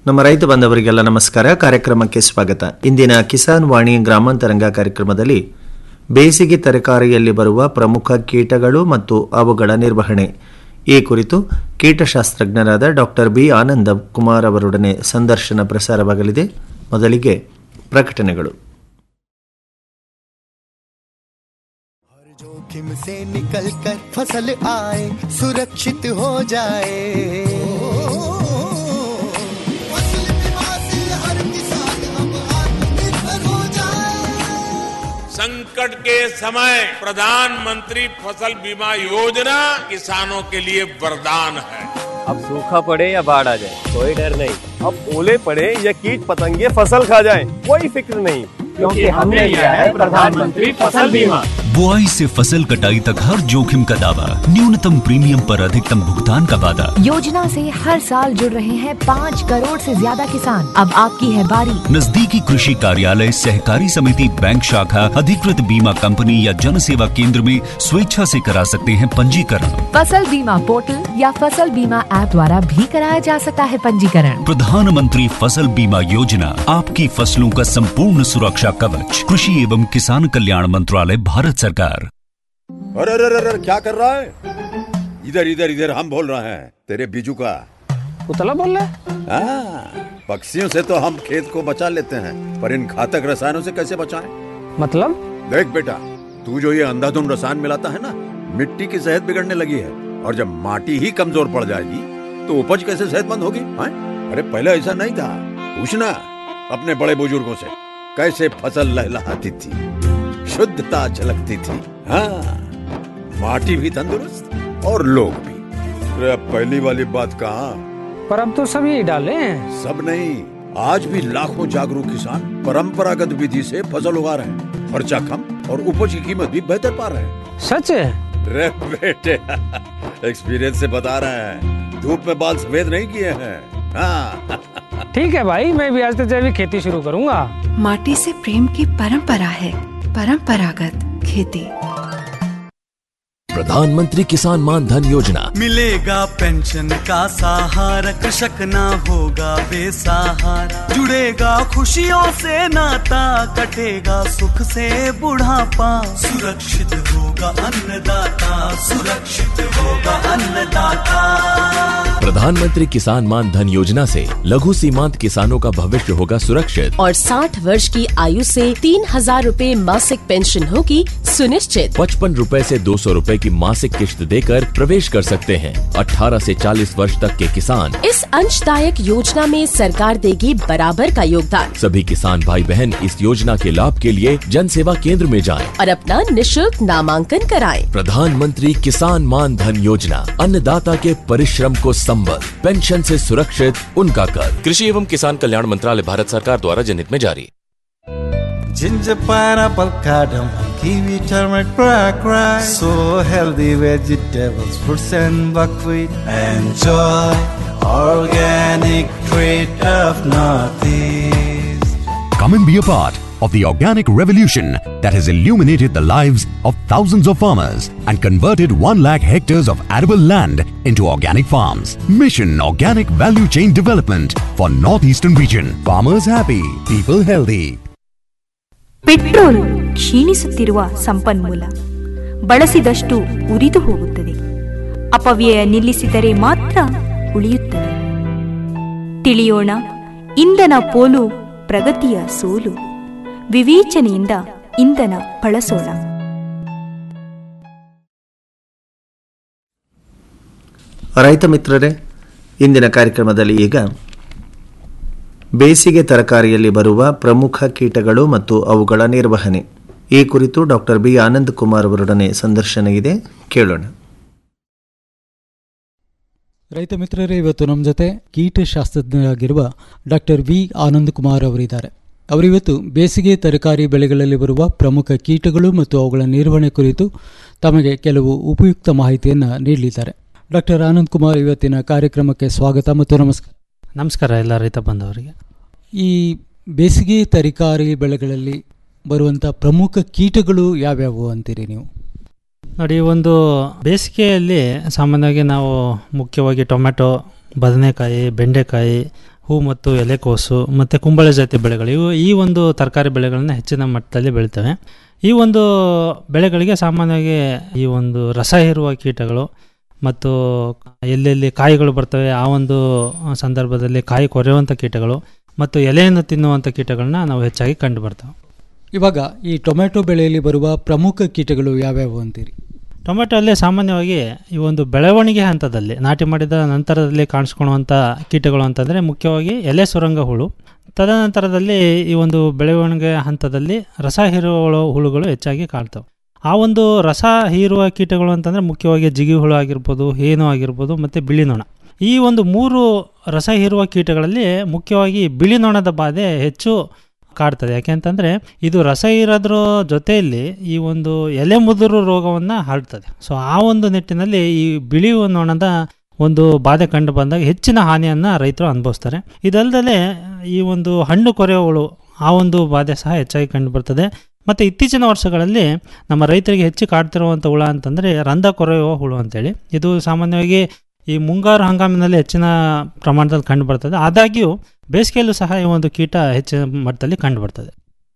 ನಮ್ಮ ರೈತ ಬಾಂಧವರಿಗೆಲ್ಲ ನಮಸ್ಕಾರ ಕಾರ್ಯಕ್ರಮಕ್ಕೆ ಸ್ವಾಗತ ಇಂದಿನ ಕಿಸಾನ್ ವಾಣಿ ಗ್ರಾಮಾಂತರಂಗ ಕಾರ್ಯಕ್ರಮದಲ್ಲಿ ಬೇಸಿಗೆ ತರಕಾರಿಯಲ್ಲಿ ಬರುವ ಪ್ರಮುಖ ಕೀಟಗಳು ಮತ್ತು ಅವುಗಳ ನಿರ್ವಹಣೆ ಈ ಕುರಿತು ಕೀಟಶಾಸ್ತ್ರಜ್ಞರಾದ ಡಾಕ್ಟರ್ ಬಿ ಆನಂದ ಕುಮಾರ್ ಅವರೊಡನೆ ಸಂದರ್ಶನ ಪ್ರಸಾರವಾಗಲಿದೆ ಮೊದಲಿಗೆ ಪ್ರಕಟಣೆಗಳು जोखिम से निकल कर फसल आए सुरक्षित हो जाए फसल बीमा से हर किसान अब आत्मनिर्भर हो जाए संकट के समय प्रधानमंत्री फसल बीमा योजना किसानों के लिए वरदान है अब सूखा पड़े या बाढ़ आ जाए कोई डर नहीं अब ओले पड़े या कीट पतंगे फसल खा जाए कोई फिक्र नहीं क्योंकि हमने लिया है प्रधानमंत्री फसल बीमा बुआई से फसल कटाई तक हर जोखिम का दावा न्यूनतम प्रीमियम पर अधिकतम भुगतान का वादा योजना से हर साल जुड़ रहे हैं पाँच करोड़ से ज्यादा किसान अब आपकी है बारी नजदीकी कृषि कार्यालय सहकारी समिति बैंक शाखा अधिकृत बीमा कंपनी या जन सेवा केंद्र में स्वेच्छा से करा सकते हैं पंजीकरण फसल बीमा पोर्टल या फसल बीमा ऐप द्वारा भी कराया जा सकता है पंजीकरण प्रधानमंत्री फसल बीमा योजना आपकी फसलों का संपूर्ण सुरक्षा कवच कृषि एवं किसान कल्याण मंत्रालय भारत सरकार अरे अरे अरे अरे, क्या कर रहा है इधर इधर इधर हम बोल रहे हैं तेरे बीजू का उतला बोल रहा है हाँ, पक्षियों से तो हम खेत को बचा लेते हैं पर इन घातक रसायनों से कैसे बचाएं? मतलब देख बेटा तू जो ये अंधाधुंध रसायन मिलाता है ना मिट्टी की सेहत बिगड़ने लगी है और जब माटी ही कमजोर पड़ जाएगी तो उपज कैसे सेहतमंद होगी हाँ? अरे पहले ऐसा नहीं था पूछना अपने बड़े बुजुर्गों से कैसे फसल लहलहाती थी शुद्धता झलकती थी हाँ माटी भी तंदुरुस्त और लोग भी अरे अब पहली वाली बात कहाँ पर अब तो सभी डाले हैं सब नहीं आज भी लाखों जागरूक किसान परंपरागत विधि से फसल उगा रहे हैं खर्चा कम और उपज की कीमत भी बेहतर पा रहे हैं सच है रे बेटे एक्सपीरियंस से बता रहे हैं धूप में बाल सफेद नहीं किए हैं हाँ ठीक है भाई मैं भी आज से जैविक खेती शुरू करूंगा माटी से प्रेम की परंपरा है परंपरागत खेती प्रधानमंत्री किसान मान धन योजना मिलेगा पेंशन का सहारा कृषक ना होगा बेसहारा जुड़ेगा खुशियों से नाता कटेगा सुख से बुढ़ापा सुरक्षित होगा अन्नदाता सुरक्षित होगा अन्नदाता प्रधानमंत्री किसान मान धन योजना से लघु सीमांत किसानों का भविष्य होगा सुरक्षित और 60 वर्ष की आयु से तीन हजार रूपए मासिक पेंशन होगी सुनिश्चित पचपन रूपए ऐसी दो सौ रूपए की मासिक किश्त देकर प्रवेश कर सकते हैं 18 से 40 वर्ष तक के किसान इस अंशदायक योजना में सरकार देगी बराबर का योगदान सभी किसान भाई बहन इस योजना के लाभ के लिए जन सेवा केंद्र में जाएं। और अपना निशुल्क नामांकन कराएं। प्रधानमंत्री किसान मान धन योजना अन्नदाता के परिश्रम को संबल पेंशन से सुरक्षित उनका कर कृषि एवं किसान कल्याण मंत्रालय भारत सरकार द्वारा जनहित में जारी Ginger, pineapple, cardamom, kiwi, turmeric, black rice. So healthy vegetables, fruits and buckwheat. Enjoy organic treat of Northeast. Come and be a part of the organic revolution that has illuminated the lives of thousands of farmers and converted 1 lakh hectares of arable land into organic farms. Mission Organic Value Chain Development for Northeastern Region. Farmers happy, people healthy. Petrol ಕ್ಷೀಣಿಸುತ್ತಿರುವ ಸಂಪನ್ಮೂಲ ಬಳಸಿದಷ್ಟು ಉರಿದು ಹೋಗುತ್ತದೆ ಅಪವ್ಯಯ ನಿಲ್ಲಿಸಿದರೆ ಮಾತ್ರ ಉಳಿಯುತ್ತದೆ ತಿಳಿಯೋಣ ಇಂಧನ ಪೋಲು ಪ್ರಗತಿಯ ಸೋಲು ವಿವೇಚನೆಯಿಂದ ಇಂಧನ ಬಳಸೋಣ ರೈತ ಮಿತ್ರರೇ ಇಂದಿನ ಕಾರ್ಯಕ್ರಮದಲ್ಲಿ ಈಗ ಬೇಸಿಗೆ ತರಕಾರಿಯಲ್ಲಿ ಬರುವ ಪ್ರಮುಖ ಕೀಟಗಳು ಮತ್ತು ಅವುಗಳ ನಿರ್ವಹಣೆ ಈ ಕುರಿತು ಡಾಕ್ಟರ್ ಬಿ ಆನಂದ್ ಕುಮಾರ್ ಅವರೊಡನೆ ಸಂದರ್ಶನ ಇದೆ ಕೇಳೋಣ ರೈತ ಮಿತ್ರರೇ ಇವತ್ತು ನಮ್ಮ ಜೊತೆ ಕೀಟಶಾಸ್ತ್ರಜ್ಞರಾಗಿರುವ ಡಾಕ್ಟರ್ ವಿ ಆನಂದ್ ಕುಮಾರ್ ಅವರಿದ್ದಾರೆ ಅವರಿವತ್ತು ಬೇಸಿಗೆ ತರಕಾರಿ ಬೆಳೆಗಳಲ್ಲಿ ಬರುವ ಪ್ರಮುಖ ಕೀಟಗಳು ಮತ್ತು ಅವುಗಳ ನಿರ್ವಹಣೆ ಕುರಿತು ತಮಗೆ ಕೆಲವು ಉಪಯುಕ್ತ ಮಾಹಿತಿಯನ್ನು ನೀಡಲಿದ್ದಾರೆ ಡಾಕ್ಟರ್ ಆನಂದ್ ಕುಮಾರ್ ಇವತ್ತಿನ ಕಾರ್ಯಕ್ರಮಕ್ಕೆ ಸ್ವಾಗತ ಮತ್ತು ನಮಸ್ಕಾರ ನಮಸ್ಕಾರ ಎಲ್ಲ ರೈತ ಬಂದವರಿಗೆ ಈ ಬೇಸಿಗೆ ತರಕಾರಿ ಬೆಳೆಗಳಲ್ಲಿ ಬರುವಂಥ ಪ್ರಮುಖ ಕೀಟಗಳು ಯಾವ್ಯಾವು ಅಂತೀರಿ ನೀವು ನೋಡಿ ಒಂದು ಬೇಸಿಗೆಯಲ್ಲಿ ಸಾಮಾನ್ಯವಾಗಿ ನಾವು ಮುಖ್ಯವಾಗಿ ಟೊಮೆಟೊ ಬದನೆಕಾಯಿ ಬೆಂಡೆಕಾಯಿ ಹೂ ಮತ್ತು ಎಲೆಕೋಸು ಮತ್ತು ಕುಂಬಳ ಜಾತಿ ಬೆಳೆಗಳು ಇವು ಈ ಒಂದು ತರಕಾರಿ ಬೆಳೆಗಳನ್ನ ಹೆಚ್ಚಿನ ಮಟ್ಟದಲ್ಲಿ ಬೆಳಿತವೆ ಈ ಒಂದು ಬೆಳೆಗಳಿಗೆ ಸಾಮಾನ್ಯವಾಗಿ ಈ ಒಂದು ರಸ ಹೀರುವ ಕೀಟಗಳು ಮತ್ತು ಎಲ್ಲೆಲ್ಲಿ ಕಾಯಿಗಳು ಬರ್ತವೆ ಆ ಒಂದು ಸಂದರ್ಭದಲ್ಲಿ ಕಾಯಿ ಕೊರೆಯುವಂಥ ಕೀಟಗಳು ಮತ್ತು ಎಲೆಯನ್ನು ತಿನ್ನುವಂಥ ಕೀಟಗಳನ್ನ ನಾವು ಹೆಚ್ಚಾಗಿ ಕಂಡು ಬರ್ತವೆ ಇವಾಗ ಈ ಟೊಮೆಟೊ ಬೆಳೆಯಲ್ಲಿ ಬರುವ ಪ್ರಮುಖ ಕೀಟಗಳು ಯಾವ್ಯಾವು ಅಂತೀರಿ ಟೊಮೆಟೊ ಅಲ್ಲಿ ಸಾಮಾನ್ಯವಾಗಿ ಈ ಒಂದು ಬೆಳವಣಿಗೆ ಹಂತದಲ್ಲಿ ನಾಟಿ ಮಾಡಿದ ನಂತರದಲ್ಲಿ ಕಾಣಿಸ್ಕೊಳ್ಳುವಂಥ ಕೀಟಗಳು ಅಂತಂದರೆ ಮುಖ್ಯವಾಗಿ ಎಲೆ ಸುರಂಗ ಹುಳು ತದನಂತರದಲ್ಲಿ ಈ ಒಂದು ಬೆಳವಣಿಗೆ ಹಂತದಲ್ಲಿ ರಸ ಹೀರುವ ಹುಳುಗಳು ಹೆಚ್ಚಾಗಿ ಕಾಣ್ತವೆ ಆ ಒಂದು ರಸ ಹೀರುವ ಕೀಟಗಳು ಅಂತಂದರೆ ಮುಖ್ಯವಾಗಿ ಜಿಗಿ ಹುಳು ಆಗಿರ್ಬೋದು ಹೇನು ಆಗಿರ್ಬೋದು ಮತ್ತು ಬಿಳಿ ನೊಣ ಈ ಒಂದು ಮೂರು ರಸ ಹೀರುವ ಕೀಟಗಳಲ್ಲಿ ಮುಖ್ಯವಾಗಿ ಬಿಳಿ ನೊಣದ ಬಾಧೆ ಹೆಚ್ಚು ಕಾಡ್ತದೆ ಯಾಕೆಂತಂದರೆ ಇದು ರಸ ಇರೋದ್ರ ಜೊತೆಯಲ್ಲಿ ಈ ಒಂದು ಎಲೆ ಮುದುರು ರೋಗವನ್ನು ಹರಡ್ತದೆ ಸೊ ಆ ಒಂದು ನಿಟ್ಟಿನಲ್ಲಿ ಈ ಬಿಳಿ ನೊಣದ ಒಂದು ಬಾಧೆ ಕಂಡು ಬಂದಾಗ ಹೆಚ್ಚಿನ ಹಾನಿಯನ್ನು ರೈತರು ಅನುಭವಿಸ್ತಾರೆ ಇದಲ್ಲದೆ ಈ ಒಂದು ಹಣ್ಣು ಕೊರೆಯುವಳು ಆ ಒಂದು ಬಾಧೆ ಸಹ ಹೆಚ್ಚಾಗಿ ಕಂಡು ಬರ್ತದೆ ಮತ್ತು ಇತ್ತೀಚಿನ ವರ್ಷಗಳಲ್ಲಿ ನಮ್ಮ ರೈತರಿಗೆ ಹೆಚ್ಚು ಕಾಡ್ತಿರುವಂಥ ಹುಳ ಅಂತಂದರೆ ರಂಧ ಕೊರೆಯುವ ಹುಳು ಅಂತೇಳಿ ಇದು ಸಾಮಾನ್ಯವಾಗಿ ಈ ಮುಂಗಾರು ಹಂಗಾಮಿನಲ್ಲಿ ಹೆಚ್ಚಿನ ಪ್ರಮಾಣದಲ್ಲಿ ಕಂಡು ಬರ್ತದೆ ಆದಾಗ್ಯೂ ಬೇಸಿಗೆಯಲ್ಲೂ ಸಹ ಈ ಒಂದು ಕೀಟ ಹೆಚ್ಚಿನ ಮಟ್ಟದಲ್ಲಿ ಕಂಡು ಬರ್ತದೆ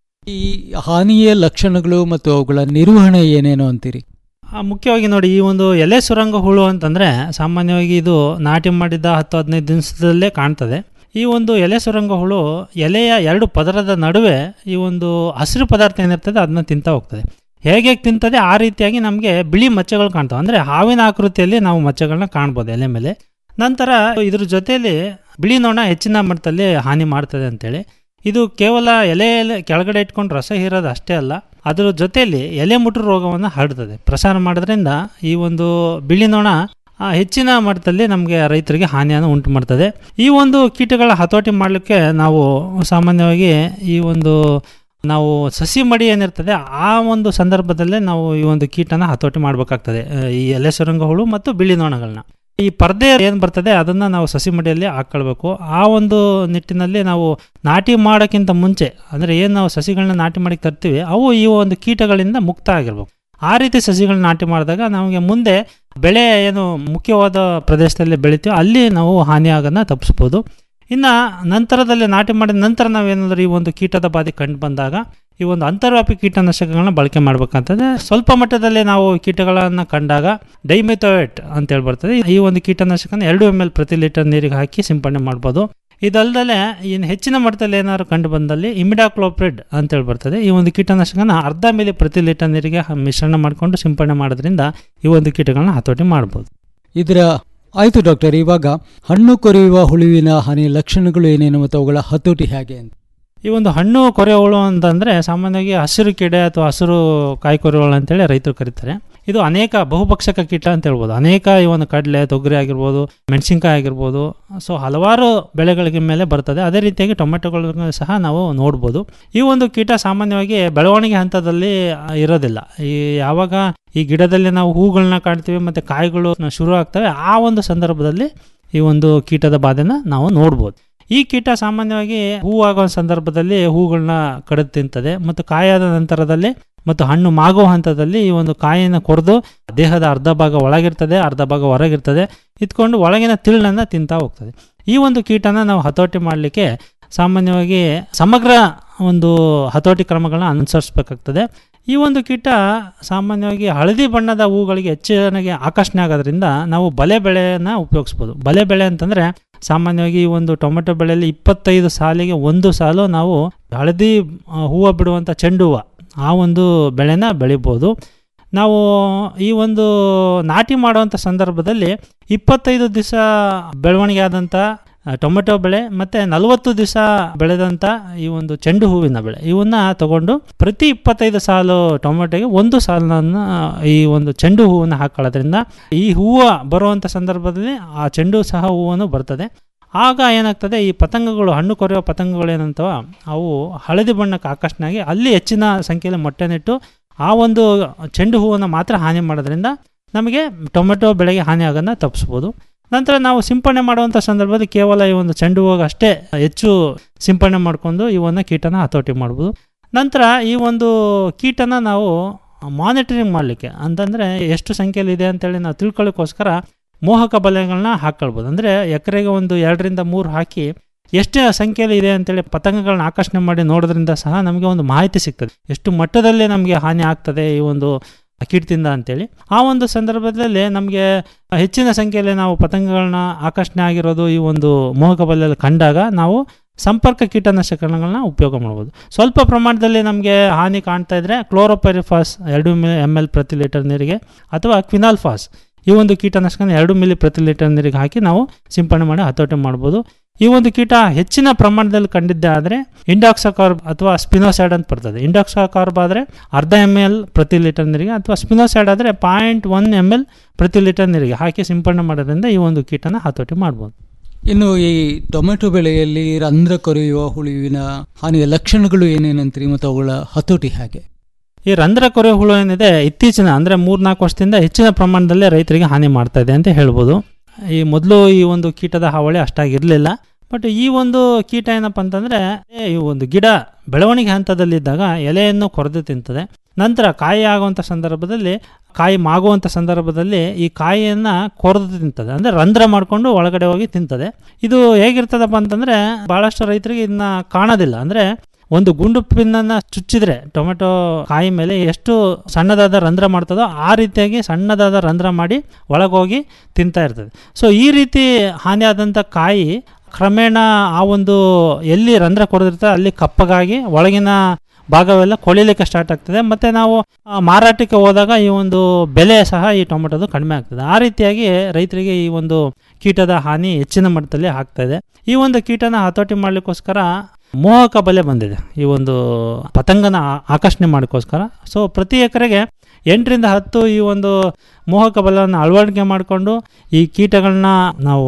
ಈ ಹಾನಿಯ ಲಕ್ಷಣಗಳು ಮತ್ತು ಅವುಗಳ ನಿರ್ವಹಣೆ ಏನೇನು ಅಂತೀರಿ ಆ, ಮುಖ್ಯವಾಗಿ ನೋಡಿ ಈ ಒಂದು ಎಲೆ ಸುರಂಗ ಹುಳು ಅಂತಂದರೆ ಸಾಮಾನ್ಯವಾಗಿ ಇದು ನಾಟಿ ಮಾಡಿದ ಹತ್ತು ಹದಿನೈದು ದಿವಸದಲ್ಲೇ ಕಾಣ್ತದೆ ಈ ಒಂದು ಎಲೆ ಸುರಂಗ ಹುಳು ಎಲೆಯ ಎರಡು ಪದರದ ನಡುವೆ ಈ ಒಂದು ಹಸಿರು ಪದಾರ್ಥ ಏನಿರ್ತದೆ ಅದನ್ನ ತಿಂತಾ ಹೋಗ್ತದೆ ಹೇಗೆ ತಿಂತದೆ ಆ ರೀತಿಯಾಗಿ ನಮಗೆ ಬಿಳಿ ಮಚ್ಚೆಗಳು ಕಾಣ್ತವೆ ಅಂದರೆ ಹಾವಿನ ಆಕೃತಿಯಲ್ಲಿ ನಾವು ಮಚ್ಚೆಗಳನ್ನ ಕಾಣ್ಬೋದು ಎಲೆ ಮೇಲೆ ನಂತರ ಇದ್ರ ಜೊತೆಯಲ್ಲಿ ಬಿಳಿ ನೊಣ ಹೆಚ್ಚಿನ ಮಟ್ಟದಲ್ಲಿ ಹಾನಿ ಮಾಡ್ತದೆ ಅಂತೇಳಿ ಇದು ಕೇವಲ ಎಲೆ ಎಲೆ ಕೆಳಗಡೆ ಇಟ್ಕೊಂಡು ರಸ ಹೀರೋದು ಅಷ್ಟೇ ಅಲ್ಲ ಅದರ ಜೊತೆಯಲ್ಲಿ ಎಲೆ ಮುಟು ರೋಗವನ್ನು ಹರಡ್ತದೆ ಪ್ರಸಾರ ಮಾಡೋದ್ರಿಂದ ಈ ಒಂದು ಬಿಳಿ ನೊಣ ಆ, ಹೆಚ್ಚಿನ ಮಟ್ಟದಲ್ಲಿ ನಮಗೆ ರೈತರಿಗೆ ಹಾನಿಯನ್ನು ಉಂಟು ಮಾಡ್ತದೆ ಈ ಒಂದು ಕೀಟಗಳ ಹತೋಟಿ ಮಾಡಲಿಕ್ಕೆ ನಾವು ಸಾಮಾನ್ಯವಾಗಿ ಈ ಒಂದು ನಾವು ಸಸಿ ಮಡಿ ಏನಿರ್ತದೆ ಆ ಒಂದು ಸಂದರ್ಭದಲ್ಲೇ ನಾವು ಈ ಒಂದು ಕೀಟನ ಹತೋಟಿ ಮಾಡಬೇಕಾಗ್ತದೆ ಈ ಎಲೆ ಸುರಂಗ ಹುಳು ಮತ್ತು ಬಿಳಿ ನೊಣಗಳನ್ನ ಈ ಪರ್ದೆ ಏನು ಬರ್ತದೆ ಅದನ್ನು ನಾವು ಸಸಿ ಮಡಿಯಲ್ಲಿ ಹಾಕ್ಕೊಳ್ಬೇಕು ಆ ಒಂದು ನಿಟ್ಟಿನಲ್ಲಿ ನಾವು ನಾಟಿ ಮಾಡೋಕ್ಕಿಂತ ಮುಂಚೆ ಅಂದರೆ ಏನು ನಾವು ಸಸಿಗಳನ್ನ ನಾಟಿ ಮಾಡಿ ತರ್ತೀವಿ ಅವು ಈ ಒಂದು ಕೀಟಗಳಿಂದ ಮುಕ್ತ ಆಗಿರ್ಬೇಕು ಆ ರೀತಿ ಸಸಿಗಳನ್ನ ನಾಟಿ ಮಾಡಿದಾಗ ನಮಗೆ ಮುಂದೆ ಬೆಳೆ ಏನು ಮುಖ್ಯವಾದ ಪ್ರದೇಶದಲ್ಲಿ ಬೆಳಿತೀವೋ ಅಲ್ಲಿ ನಾವು ಹಾನಿಯಾಗೋದನ್ನ ತಪ್ಪಿಸ್ಬೋದು ಇನ್ನು ನಂತರದಲ್ಲಿ ನಾಟಿ ಮಾಡಿದ ನಂತರ ನಾವೇನಾದರೂ ಈ ಒಂದು ಕೀಟದ ಬಾಧೆ ಕಂಡು ಬಂದಾಗ ಈ ಒಂದು ಅಂತರ್ವ್ಯಾಪಿ ಕೀಟನಾಶಕಗಳನ್ನ ಬಳಕೆ ಮಾಡಬೇಕಂತಂದ್ರೆ ಸ್ವಲ್ಪ ಮಟ್ಟದಲ್ಲಿ ನಾವು ಕೀಟಗಳನ್ನು ಕಂಡಾಗ ಡೈಮಿಥೋಯೇಟ್ ಅಂತ ಹೇಳಿ ಬರ್ತದೆ ಈ ಒಂದು ಕೀಟನಾಶಕನ ಎರಡು ಎಮ್ ಎಲ್ ಪ್ರತಿ ಲೀಟರ್ ನೀರಿಗೆ ಹಾಕಿ ಸಿಂಪಡಣೆ ಮಾಡ್ಬೋದು ಇದಲ್ಲದೆ ಇನ್ನು ಹೆಚ್ಚಿನ ಮಟ್ಟದಲ್ಲಿ ಏನಾದ್ರು ಕಂಡು ಬಂದಲ್ಲಿ ಇಮಿಡಾಕ್ಲೋಪ್ರಿಡ್ ಅಂತೇಳಿ ಬರ್ತದೆ ಈ ಒಂದು ಕೀಟನಾಶಕನ ಅರ್ಧ ಮಿಲಿ ಪ್ರತಿ ಲೀಟರ್ ನೀರಿಗೆ ಹ- ಮಿಶ್ರಣ ಮಾಡಿಕೊಂಡು ಸಿಂಪಡಣೆ ಮಾಡೋದ್ರಿಂದ ಈ ಒಂದು ಕೀಟಗಳನ್ನ ಹತೋಟಿ ಮಾಡ್ಬೋದು ಇದರ ಆಯ್ತು ಡಾಕ್ಟರ್ ಇವಾಗ ಹಣ್ಣು ಕೊರೆಯುವ ಹುಳುವಿನ ಹಾನಿ ಲಕ್ಷಣಗಳು ಏನೇನು ಮತ್ತು ಅವುಗಳ ಹತೋಟಿ ಹೇಗೆ ಅಂತ ಈ ಒಂದು ಹಣ್ಣು ಕೊರೆಯುವಳು ಅಂತಂದರೆ ಸಾಮಾನ್ಯವಾಗಿ ಹಸಿರು ಕೀಡೆ ಅಥವಾ ಹಸಿರು ಕಾಯಿ ಕೊರೆಯುವಳು ಅಂತೇಳಿ ರೈತರು ಕರೀತಾರೆ ಇದು ಅನೇಕ ಬಹುಭಕ್ಷಕ ಕೀಟ ಅಂತ ಹೇಳ್ಬೋದು ಅನೇಕ ಈ ಒಂದು ಕಡಲೆ ತೊಗರಿ ಆಗಿರ್ಬೋದು ಮೆಣಸಿನ್ಕಾಯಿ ಆಗಿರ್ಬೋದು ಸೊ ಹಲವಾರು ಬೆಳೆಗಳಿಗೆ ಮೇಲೆ ಬರ್ತದೆ ಅದೇ ರೀತಿಯಾಗಿ ಟೊಮೆಟೊಗಳನ್ನು ಸಹ ನಾವು ನೋಡ್ಬೋದು ಈ ಒಂದು ಕೀಟ ಸಾಮಾನ್ಯವಾಗಿ ಬೆಳವಣಿಗೆ ಹಂತದಲ್ಲಿ ಆ, ಇರೋದಿಲ್ಲ ಈ ಯಾವಾಗ ಈ ಗಿಡದಲ್ಲಿ ನಾವು ಹೂಗಳನ್ನ ಕಾಣ್ತೀವಿ ಮತ್ತು ಕಾಯಿಗಳು ಶುರು ಆಗ್ತವೆ ಆ ಒಂದು ಸಂದರ್ಭದಲ್ಲಿ ಈ ಒಂದು ಕೀಟದ ಬಾಧೆನ ನಾವು ನೋಡ್ಬೋದು ಈ ಕೀಟ ಸಾಮಾನ್ಯವಾಗಿ ಹೂವಾಗೋ ಸಂದರ್ಭದಲ್ಲಿ ಹೂಗಳನ್ನ ಕಡಿದು ತಿಂತದೆ ಮತ್ತು ಕಾಯಾದ ನಂತರದಲ್ಲಿ ಮತ್ತು ಹಣ್ಣು ಮಾಗುವ ಹಂತದಲ್ಲಿ ಈ ಒಂದು ಕಾಯಿನ ಕೊರೆದು ದೇಹದ ಅರ್ಧ ಭಾಗ ಒಳಗಿರ್ತದೆ ಅರ್ಧ ಭಾಗ ಹೊರಗಿರ್ತದೆ ಇದ್ಕೊಂಡು ಒಳಗಿನ ತಿರುಳನ್ನು ತಿಂತಾ ಹೋಗ್ತದೆ ಈ ಒಂದು ಕೀಟನ ನಾವು ಹತೋಟಿ ಮಾಡಲಿಕ್ಕೆ ಸಾಮಾನ್ಯವಾಗಿ ಸಮಗ್ರ ಒಂದು ಹತೋಟಿ ಕ್ರಮಗಳನ್ನ ಅನುಸರಿಸಬೇಕಾಗ್ತದೆ ಈ ಒಂದು ಕೀಟ ಸಾಮಾನ್ಯವಾಗಿ ಹಳದಿ ಬಣ್ಣದ ಹೂಗಳಿಗೆ ಹೆಚ್ಚಿನಾಗಿ ಆಕರ್ಷಣೆ ಆಗೋದ್ರಿಂದ ನಾವು ಬಲೆ ಬೆಳೆಯನ್ನು ಉಪಯೋಗಿಸ್ಬೋದು ಬಲೆ ಬೆಳೆ ಅಂತಂದರೆ ಸಾಮಾನ್ಯವಾಗಿ ಈ ಒಂದು ಟೊಮೆಟೊ ಬೆಳೆಯಲ್ಲಿ ಇಪ್ಪತ್ತೈದು ಸಾಲಿಗೆ ಒಂದು ಸಾಲು ನಾವು ಹಳದಿ ಆ, ಹೂವು ಬಿಡುವಂಥ ಚೆಂಡು ಹೂವು ಆ ಒಂದು ಬೆಳೆನ ಬೆಳಿಬೋದು ನಾವು ಈ ಒಂದು ನಾಟಿ ಮಾಡುವಂಥ ಸಂದರ್ಭದಲ್ಲಿ ಇಪ್ಪತ್ತೈದು ದಿವಸ ಬೆಳವಣಿಗೆ ಆದಂಥ ಆ, ಟೊಮೆಟೊ ಬೆಳೆ ಮತ್ತು ನಲವತ್ತು ದಿವಸ ಬೆಳೆದಂಥ ಈ ಒಂದು ಚೆಂಡು ಹೂವಿನ ಬೆಳೆ ಇವನ್ನ ತಗೊಂಡು ಪ್ರತಿ ಇಪ್ಪತ್ತೈದು ಸಾಲು ಟೊಮೆಟೊಗೆ ಒಂದು ಸಾಲನ್ನು ಈ ಒಂದು ಚೆಂಡು ಹೂವನ್ನು ಹಾಕೊಳ್ಳೋದ್ರಿಂದ ಈ ಹೂವು ಬರುವಂಥ ಸಂದರ್ಭದಲ್ಲಿ ಆ ಚೆಂಡು ಸಹ ಹೂವನ್ನು ಬರ್ತದೆ ಆಗ ಏನಾಗ್ತದೆ ಈ ಪತಂಗಗಳು ಹಣ್ಣು ಕೊರೆಯುವ ಪತಂಗಗಳು ಏನಂತವ ಅವು ಹಳದಿ ಬಣ್ಣಕ್ಕೆ ಆಕರ್ಷಣೆಯಾಗಿ ಅಲ್ಲಿ ಹೆಚ್ಚಿನ ಸಂಖ್ಯೆಯಲ್ಲಿ ಮೊಟ್ಟೆನಿಟ್ಟು ಆ ಒಂದು ಚೆಂಡು ಹೂವನ್ನು ಮಾತ್ರ ಹಾನಿ ಮಾಡೋದ್ರಿಂದ ನಮಗೆ ಟೊಮೆಟೊ ಬೆಳೆಗೆ ಹಾನಿ ಆಗೋದನ್ನ ತಪ್ಪಿಸ್ಬೋದು ನಂತರ ನಾವು ಸಿಂಪಡಣೆ ಮಾಡುವಂಥ ಸಂದರ್ಭದಲ್ಲಿ ಕೇವಲ ಈ ಒಂದು ಚೆಂಡು ಹೂವಾಗ ಅಷ್ಟೇ ಹೆಚ್ಚು ಸಿಂಪಡಣೆ ಮಾಡಿಕೊಂಡು ಇವನ್ನ ಕೀಟನ ಹತೋಟಿ ಮಾಡ್ಬೋದು ನಂತರ ಈ ಒಂದು ಕೀಟನ ನಾವು ಮಾನಿಟರಿಂಗ್ ಮಾಡಲಿಕ್ಕೆ ಅಂತಂದರೆ ಎಷ್ಟು ಸಂಖ್ಯೆಯಲ್ಲಿ ಇದೆ ಅಂತೇಳಿ ನಾವು ತಿಳ್ಕೊಳ್ಳೋಕ್ಕೋಸ್ಕರ ಮೋಹಕ ಬಲೆಗಳನ್ನ ಹಾಕ್ಕೊಳ್ಬೋದು ಅಂದರೆ ಎಕರೆಗೆ ಒಂದು ಎರಡರಿಂದ ಮೂರು ಹಾಕಿ ಎಷ್ಟು ಸಂಖ್ಯೆಯಲ್ಲಿ ಇದೆ ಅಂತೇಳಿ ಪತಂಗಗಳನ್ನ ಆಕರ್ಷಣೆ ಮಾಡಿ ನೋಡೋದ್ರಿಂದ ಸಹ ನಮಗೆ ಒಂದು ಮಾಹಿತಿ ಸಿಗ್ತದೆ ಎಷ್ಟು ಮಟ್ಟದಲ್ಲಿ ನಮಗೆ ಹಾನಿ ಆಗ್ತದೆ ಈ ಒಂದು ಕೀಟದಿಂದ ಅಂತೇಳಿ ಆ ಒಂದು ಸಂದರ್ಭದಲ್ಲಿ ನಮಗೆ ಹೆಚ್ಚಿನ ಸಂಖ್ಯೆಯಲ್ಲಿ ನಾವು ಪತಂಗಗಳನ್ನ ಆಕರ್ಷಣೆ ಆಗಿರೋದು ಈ ಒಂದು ಮೋಹಕ ಬಲೆಯಲ್ಲಿ ಕಂಡಾಗ ನಾವು ಸಂಪರ್ಕ ಕೀಟನಾಶಕಗಳನ್ನ ಉಪಯೋಗ ಮಾಡ್ಬೋದು ಸ್ವಲ್ಪ ಪ್ರಮಾಣದಲ್ಲಿ ನಮಗೆ ಹಾನಿ ಕಾಣ್ತಾ ಇದ್ರೆ ಕ್ಲೋರೋಪೆರಿಫಾಸ್ ಎರಡು ಎಮ್ ಎಲ್ ಪ್ರತಿ ಲೀಟರ್ ನೀರಿಗೆ ಅಥವಾ ಕ್ವಿನಾಲ್ಫಾಸ್ ಈ ಒಂದು ಕೀಟನಾಶಕನ ಎರಡು ಮಿಲಿ ಪ್ರತಿ ಲೀಟರ್ ನೀರಿಗೆ ಹಾಕಿ ನಾವು ಸಿಂಪಡಣೆ ಮಾಡಿ ಹತೋಟಿ ಮಾಡ್ಬೋದು ಈ ಒಂದು ಕೀಟ ಹೆಚ್ಚಿನ ಪ್ರಮಾಣದಲ್ಲಿ ಕಂಡಿದ್ದೆ ಆದರೆ ಇಂಡಾಕ್ಸಾಕಾರ್ಬ್ ಅಥವಾ ಸ್ಪಿನೋಸೈಡ್ ಅಂತ ಬರ್ತದೆ ಇಂಡಾಕ್ಸಾಕಾರ್ಬ್ ಆದರೆ ಅರ್ಧ ಎಮ್ ಎಲ್ ಪ್ರತಿ ಲೀಟರ್ ನೀರಿಗೆ ಅಥವಾ ಸ್ಪಿನೋಸೈಡ್ ಆದರೆ ಪಾಯಿಂಟ್ ಒನ್ ಎಮ್ ಎಲ್ ಪ್ರತಿ ಲೀಟರ್ ನೀರಿಗೆ ಹಾಕಿ ಸಿಂಪಡಣೆ ಮಾಡೋದ್ರಿಂದ ಈ ಒಂದು ಕೀಟನ ಹತೋಟಿ ಮಾಡ್ಬೋದು ಇನ್ನು ಈ ಟೊಮೆಟೊ ಬೆಳೆಯಲ್ಲಿ ರಂಧ್ರ ಕೊರೆಯುವ ಹುಳುವಿನ ಹಾನಿಯ ಲಕ್ಷಣಗಳು ಏನೇನಂತೀರಿ ಮತ್ತು ಅವುಗಳ ಹತೋಟಿ ಹೇಗೆ ಈ ರಂಧ್ರ ಕೊರೆ ಹುಳು ಏನಿದೆ ಇತ್ತೀಚಿನ ಅಂದರೆ ಮೂರ್ನಾಲ್ಕು ವರ್ಷದಿಂದ ಹೆಚ್ಚಿನ ಪ್ರಮಾಣದಲ್ಲಿ ರೈತರಿಗೆ ಹಾನಿ ಮಾಡ್ತಾ ಇದೆ ಅಂತ ಹೇಳ್ಬೋದು ಈ ಮೊದಲು ಈ ಒಂದು ಕೀಟದ ಹಾವಳಿ ಅಷ್ಟಾಗಿರಲಿಲ್ಲ ಬಟ್ ಈ ಒಂದು ಕೀಟ ಏನಪ್ಪ ಅಂತಂದರೆ ಈ ಒಂದು ಗಿಡ ಬೆಳವಣಿಗೆ ಹಂತದಲ್ಲಿದ್ದಾಗ ಎಲೆಯನ್ನು ಕೊರೆದು ತಿಂತದೆ ನಂತರ ಕಾಯಿ ಆಗುವಂಥ ಸಂದರ್ಭದಲ್ಲಿ ಕಾಯಿ ಮಾಗುವಂಥ ಸಂದರ್ಭದಲ್ಲಿ ಈ ಕಾಯಿಯನ್ನು ಕೊರೆದು ತಿಂತದೆ ಅಂದರೆ ರಂಧ್ರ ಮಾಡಿಕೊಂಡು ಒಳಗಡೆ ಹೋಗಿ ತಿಂತದೆ ಇದು ಹೇಗಿರ್ತದಪ್ಪ ಅಂತಂದರೆ ಭಾಳಷ್ಟು ರೈತರಿಗೆ ಇದನ್ನ ಕಾಣೋದಿಲ್ಲ ಅಂದರೆ ಒಂದು ಗುಂಡು ಪಿನ್ನನ್ನು ಚುಚ್ಚಿದ್ರೆ ಟೊಮೆಟೊ ಕಾಯಿ ಮೇಲೆ ಎಷ್ಟು ಸಣ್ಣದಾದ ರಂಧ್ರ ಮಾಡ್ತದೋ ಆ ರೀತಿಯಾಗಿ ಸಣ್ಣದಾದ ರಂಧ್ರ ಮಾಡಿ ಒಳಗೋಗಿ ತಿಂತಾ ಇರ್ತದೆ ಸೊ ಈ ರೀತಿ ಹಾನಿಯಾದಂಥ ಕಾಯಿ ಕ್ರಮೇಣ ಆ ಒಂದು ಎಲ್ಲಿ ರಂಧ್ರ ಕೊರೆದಿರ್ತದೆ ಅಲ್ಲಿ ಕಪ್ಪಗಾಗಿ ಒಳಗಿನ ಭಾಗವೆಲ್ಲ ಕೊಳಿಲಿಕ್ಕೆ ಸ್ಟಾರ್ಟ್ ಆಗ್ತದೆ ಮತ್ತು ನಾವು ಆ, ಮಾರಾಟಕ್ಕೆ ಹೋದಾಗ ಈ ಒಂದು ಬೆಲೆ ಸಹ ಈ ಟೊಮೆಟೊದು ಕಡಿಮೆ ಆಗ್ತದೆ ಆ ರೀತಿಯಾಗಿ ರೈತರಿಗೆ ಈ ಒಂದು ಕೀಟದ ಹಾನಿ ಹೆಚ್ಚಿನ ಮಟ್ಟದಲ್ಲಿ ಆಗ್ತಾ ಇದೆ ಈ ಒಂದು ಕೀಟನ ಹತೋಟಿ ಮಾಡಲಿಕ್ಕೋಸ್ಕರ ಮೋಹಕ ಬಲೆ ಬಂದಿದೆ ಈ ಒಂದು ಪತಂಗನ ಆ- ಆಕರ್ಷಣೆ ಮಾಡೋಕ್ಕೋಸ್ಕರ ಸೊ ಪ್ರತಿ ಎಕರೆಗೆ ಎಂಟರಿಂದ ಹತ್ತು ಈ ಒಂದು ಮೋಹಕ ಬಲವನ್ನು ಅಳವಡಿಕೆ ಮಾಡಿಕೊಂಡು ಈ ಕೀಟಗಳನ್ನ ನಾವು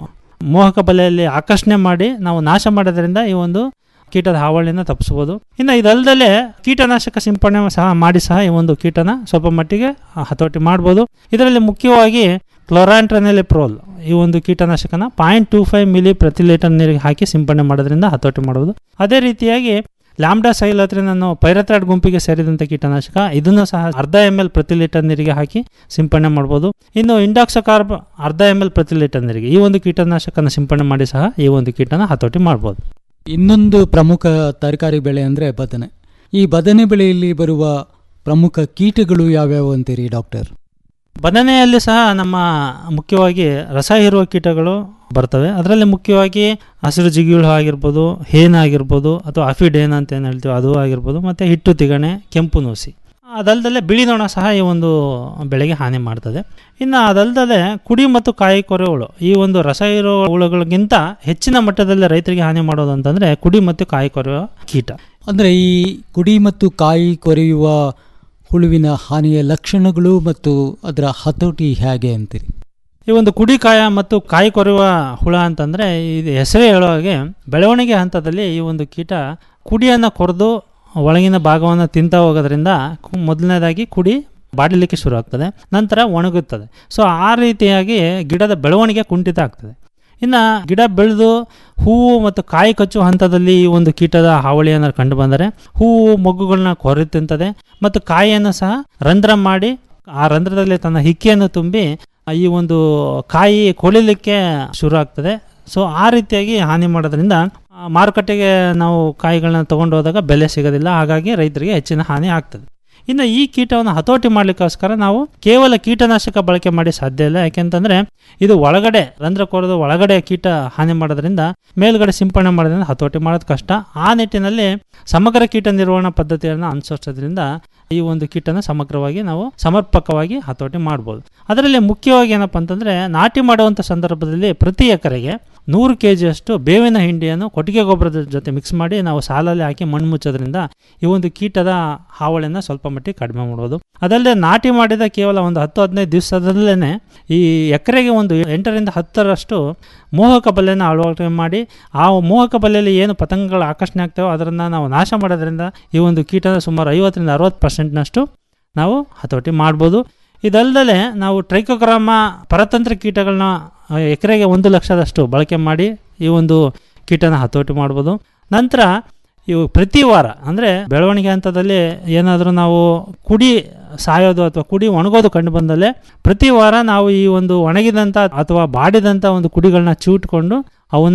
ಮೋಹಕ ಬಲೆಯಲ್ಲಿ ಆಕರ್ಷಣೆ ಮಾಡಿ ನಾವು ನಾಶ ಮಾಡೋದ್ರಿಂದ ಈ ಒಂದು ಕೀಟದ ಹಾವಳಿನ ತಪ್ಪಿಸ್ಬೋದು ಇನ್ನು ಇದಲ್ಲದೆ ಕೀಟನಾಶಕ ಸಿಂಪಡಣೆ ಸಹ ಮಾಡಿ ಸಹ ಈ ಒಂದು ಕೀಟನ ಸ್ವಲ್ಪ ಮಟ್ಟಿಗೆ ಹತೋಟಿ ಮಾಡ್ಬೋದು ಇದರಲ್ಲಿ ಮುಖ್ಯವಾಗಿ ಕ್ಲೋರಾಂಟ್ರನೆಲಿಪ್ರೋಲ್ ಈ ಒಂದು ಕೀಟನಾಶಕನ ಪಾಯಿಂಟ್ ಟೂ ಫೈವ್ ಮಿಲಿ ಪ್ರತಿ ಲೀಟರ್ ನೀರಿಗೆ ಹಾಕಿ ಸಿಂಪಡಣೆ ಮಾಡೋದ್ರಿಂದ ಹತೋಟಿ ಮಾಡ್ಬೋದು ಅದೇ ರೀತಿಯಾಗಿ ಲ್ಯಾಂಬ್ಡಾ ಸೈಲತ್ರಿನ್ ಅನ್ನೋ ಪೈರಥ್ರಾಯ್ಡ್ ಗುಂಪಿಗೆ ಸೇರಿದಂಥ ಕೀಟನಾಶಕ ಇದನ್ನು ಸಹ ಅರ್ಧ ಎಮ್ ಎಲ್ ಪ್ರತಿ ಲೀಟರ್ ನೀರಿಗೆ ಹಾಕಿ ಸಿಂಪಡಣೆ ಮಾಡ್ಬೋದು ಇನ್ನು ಇಂಡಾಕ್ಸಕಾರ್ಬ್ ಅರ್ಧ ಎಮ್ ಎಲ್ ಪ್ರತಿ ಲೀಟರ್ ನೀರಿಗೆ ಈ ಒಂದು ಕೀಟನಾಶಕನ ಸಿಂಪಡಣೆ ಮಾಡಿ ಸಹ ಈ ಒಂದು ಕೀಟನ ಹತೋಟಿ ಮಾಡ್ಬೋದು ಇನ್ನೊಂದು ಪ್ರಮುಖ ತರಕಾರಿ ಬೆಳೆ ಅಂದರೆ ಬದನೆ ಈ ಬದನೆ ಬೆಳೆಯಲ್ಲಿ ಬರುವ ಪ್ರಮುಖ ಕೀಟಗಳು ಯಾವ್ಯಾವು ಅಂತೀರಿ ಡಾಕ್ಟರ್ ಬದನೆಯಲ್ಲಿ ಸಹ ನಮ್ಮ ಮುಖ್ಯವಾಗಿ ರಸ ಹೀರುವ ಕೀಟಗಳು ಬರ್ತವೆ ಅದರಲ್ಲಿ ಮುಖ್ಯವಾಗಿ ಹಸಿರು ಜಿಗಿಳು ಆಗಿರ್ಬೋದು ಹೇನ ಆಗಿರ್ಬೋದು ಅಥವಾ ಅಫಿಡೇನ ಅಂತ ಏನು ಹೇಳ್ತೀವಿ ಅದು ಆಗಿರ್ಬೋದು ಮತ್ತು ಹಿಟ್ಟು ತಿಗಣೆ ಕೆಂಪು ನುಸಿ ಅದಲ್ದಲೆ ಬಿಳಿ ನೊಣ ಸಹ ಈ ಒಂದು ಬೆಳೆಗೆ ಹಾನಿ ಮಾಡ್ತದೆ ಇನ್ನು ಅದಲ್ದಲೆ ಕುಡಿ ಮತ್ತು ಕಾಯಿ ಕೊರೆ ಹುಳು ಈ ಒಂದು ರಸ ಇರೋ ಹುಳುಗಳಿಗಿಂತ ಹೆಚ್ಚಿನ ಮಟ್ಟದಲ್ಲಿ ರೈತರಿಗೆ ಹಾನಿ ಮಾಡೋದು ಅಂತಂದರೆ ಕುಡಿ ಮತ್ತು ಕಾಯಿ ಕೊರೆಯುವ ಕೀಟ ಅಂದರೆ ಈ ಕುಡಿ ಮತ್ತು ಕಾಯಿ ಕೊರೆಯುವ ಹುಳುವಿನ ಹಾನಿಯ ಲಕ್ಷಣಗಳು ಮತ್ತು ಅದರ ಹತೋಟಿ ಹೇಗೆ ಅಂತೀರಿ ಈ ಒಂದು ಕುಡಿಕಾಯ ಮತ್ತು ಕಾಯಿ ಕೊರೆಯುವ ಹುಳ ಅಂತಂದರೆ ಇದು ಹೆಸರೇ ಹೇಳೋ ಹಾಗೆ ಬೆಳವಣಿಗೆ ಹಂತದಲ್ಲಿ ಈ ಒಂದು ಕೀಟ ಕುಡಿಯನ್ನು ಕೊರೆದು ಒಳಗಿನ ಭಾಗವನ್ನು ತಿಂತಾ ಹೋಗೋದ್ರಿಂದ ಕು- ಮೊದಲನೇದಾಗಿ ಕುಡಿ ಬಾಡಲಿಕ್ಕೆ ಶುರು ಆಗ್ತದೆ ನಂತರ ಒಣಗುತ್ತದೆ ಸೊ ಆ ರೀತಿಯಾಗಿ ಗಿಡದ ಬೆಳವಣಿಗೆ ಕುಂಠಿತ ಆಗ್ತದೆ ಇನ್ನು ಗಿಡ ಬೆಳೆದು ಹೂವು ಮತ್ತು ಕಾಯಿ ಕಚ್ಚುವ ಹಂತದಲ್ಲಿ ಈ ಒಂದು ಕೀಟದ ಹಾವಳಿಯನ್ನು ಕಂಡು ಬಂದರೆ ಹೂವು ಮೊಗ್ಗುಗಳನ್ನ ಕೊರೆ ತಿಂತದೆ ಮತ್ತು ಕಾಯಿಯನ್ನು ಸಹ ರಂಧ್ರ ಮಾಡಿ ಆ ರಂಧ್ರದಲ್ಲಿ ತನ್ನ ಹಿಕ್ಕಿಯನ್ನು ತುಂಬಿ ಈ ಒಂದು ಕಾಯಿ ಕೊಳಿಲಿಕ್ಕೆ ಶುರು ಆಗ್ತದೆ ಸೊ ಆ ರೀತಿಯಾಗಿ ಹಾನಿ ಮಾಡೋದ್ರಿಂದ ಆ, ಮಾರುಕಟ್ಟೆಗೆ ನಾವು ಕಾಯಿಗಳನ್ನ ತಗೊಂಡು ಹೋದಾಗ ಬೆಲೆ ಸಿಗೋದಿಲ್ಲ ಹಾಗಾಗಿ ರೈತರಿಗೆ ಹೆಚ್ಚಿನ ಹಾನಿ ಆಗ್ತದೆ ಇನ್ನು ಈ ಕೀಟವನ್ನು ಹತೋಟಿ ಮಾಡಲಿಕ್ಕೋಸ್ಕರ ನಾವು ಕೇವಲ ಕೀಟನಾಶಕ ಬಳಕೆ ಮಾಡಿ ಸಾಧ್ಯ ಇಲ್ಲ ಯಾಕೆಂತಂದ್ರೆ ಇದು ಒಳಗಡೆ ರಂಧ್ರ ಕೊರೆದು ಒಳಗಡೆ ಕೀಟ ಹಾನಿ ಮಾಡೋದ್ರಿಂದ ಮೇಲ್ಗಡೆ ಸಿಂಪಡಣೆ ಮಾಡೋದ್ರಿಂದ ಹತೋಟಿ ಮಾಡೋದು ಕಷ್ಟ ಆ ನಿಟ್ಟಿನಲ್ಲಿ ಸಮಗ್ರ ಕೀಟ ನಿರ್ವಹಣಾ ಪದ್ಧತಿಯನ್ನು ಅನುಸರಿಸೋದ್ರಿಂದ ಈ ಒಂದು ಕೀಟನ ಸಮಗ್ರವಾಗಿ ನಾವು ಸಮರ್ಪಕವಾಗಿ ಹತೋಟಿ ಮಾಡ್ಬೋದು ಅದರಲ್ಲಿ ಮುಖ್ಯವಾಗಿ ಏನಪ್ಪ ಅಂತಂದರೆ ನಾಟಿ ಮಾಡುವಂಥ ಸಂದರ್ಭದಲ್ಲಿ ಪ್ರತಿ ಎಕರೆಗೆ ನೂರು ಕೆ ಜಿಯಷ್ಟು ಬೇವಿನ ಹಿಂಡಿಯನ್ನು ಕೊಟ್ಟಿಗೆ ಗೊಬ್ಬರದ ಜೊತೆ ಮಿಕ್ಸ್ ಮಾಡಿ ನಾವು ಸಾಲಲ್ಲಿ ಹಾಕಿ ಮಣ್ಣು ಮುಚ್ಚೋದ್ರಿಂದ ಈ ಒಂದು ಕೀಟದ ಹಾವಳಿಯನ್ನು ಸ್ವಲ್ಪ ಮಟ್ಟಿಗೆ ಕಡಿಮೆ ಮಾಡ್ಬೋದು ಅದಲ್ಲದೆ ನಾಟಿ ಮಾಡಿದ ಕೇವಲ ಒಂದು ಹತ್ತು ಹದಿನೈದು ದಿವಸದಲ್ಲೇ ಈ ಎಕರೆಗೆ ಒಂದು ಎಂಟರಿಂದ ಹತ್ತರಷ್ಟು ಮೋಹಕ ಬಲೆಯನ್ನು ಅಳವಡಿಕೆ ಮಾಡಿ ಆ ಮೋಹಕ ಬಲೆಯಲ್ಲಿ ಏನು ಪತಂಗಗಳು ಆಕರ್ಷಣೆ ಆಗ್ತವೋ ಅದನ್ನು ನಾವು ನಾಶ ಮಾಡೋದ್ರಿಂದ ಈ ಒಂದು ಕೀಟದ ಸುಮಾರು ಐವತ್ತರಿಂದ ಅರವತ್ತು ಪರ್ಸೆಂಟ್ನಷ್ಟು ನಾವು ಹತೋಟಿ ಮಾಡ್ಬೋದು ಇದಲ್ಲದೆ ನಾವು ಟ್ರೈಕೋಗ್ರಾಮ ಪರತಂತ್ರ ಕೀಟಗಳನ್ನ ಆ, ಎಕರೆಗೆ ಒಂದು ಲಕ್ಷದಷ್ಟು ಬಳಕೆ ಮಾಡಿ ಈ ಒಂದು ಕೀಟನ ಹತೋಟಿ ಮಾಡ್ಬೋದು ನಂತರ ಇವು ಪ್ರತಿ ವಾರ ಅಂದರೆ ಬೆಳವಣಿಗೆ ಹಂತದಲ್ಲಿ ಏನಾದರೂ ನಾವು ಕುಡಿ ಸಾಯೋದು ಅಥವಾ ಕುಡಿ ಒಣಗೋದು ಕಂಡು ಬಂದಲ್ಲೇ ಪ್ರತಿ ವಾರ ನಾವು ಈ ಒಂದು ಒಣಗಿದಂಥ ಅಥವಾ ಬಾಡಿದಂಥ ಒಂದು ಕುಡಿಗಳನ್ನ ಚೂಟ್ಕೊಂಡು ಅವನ್ನ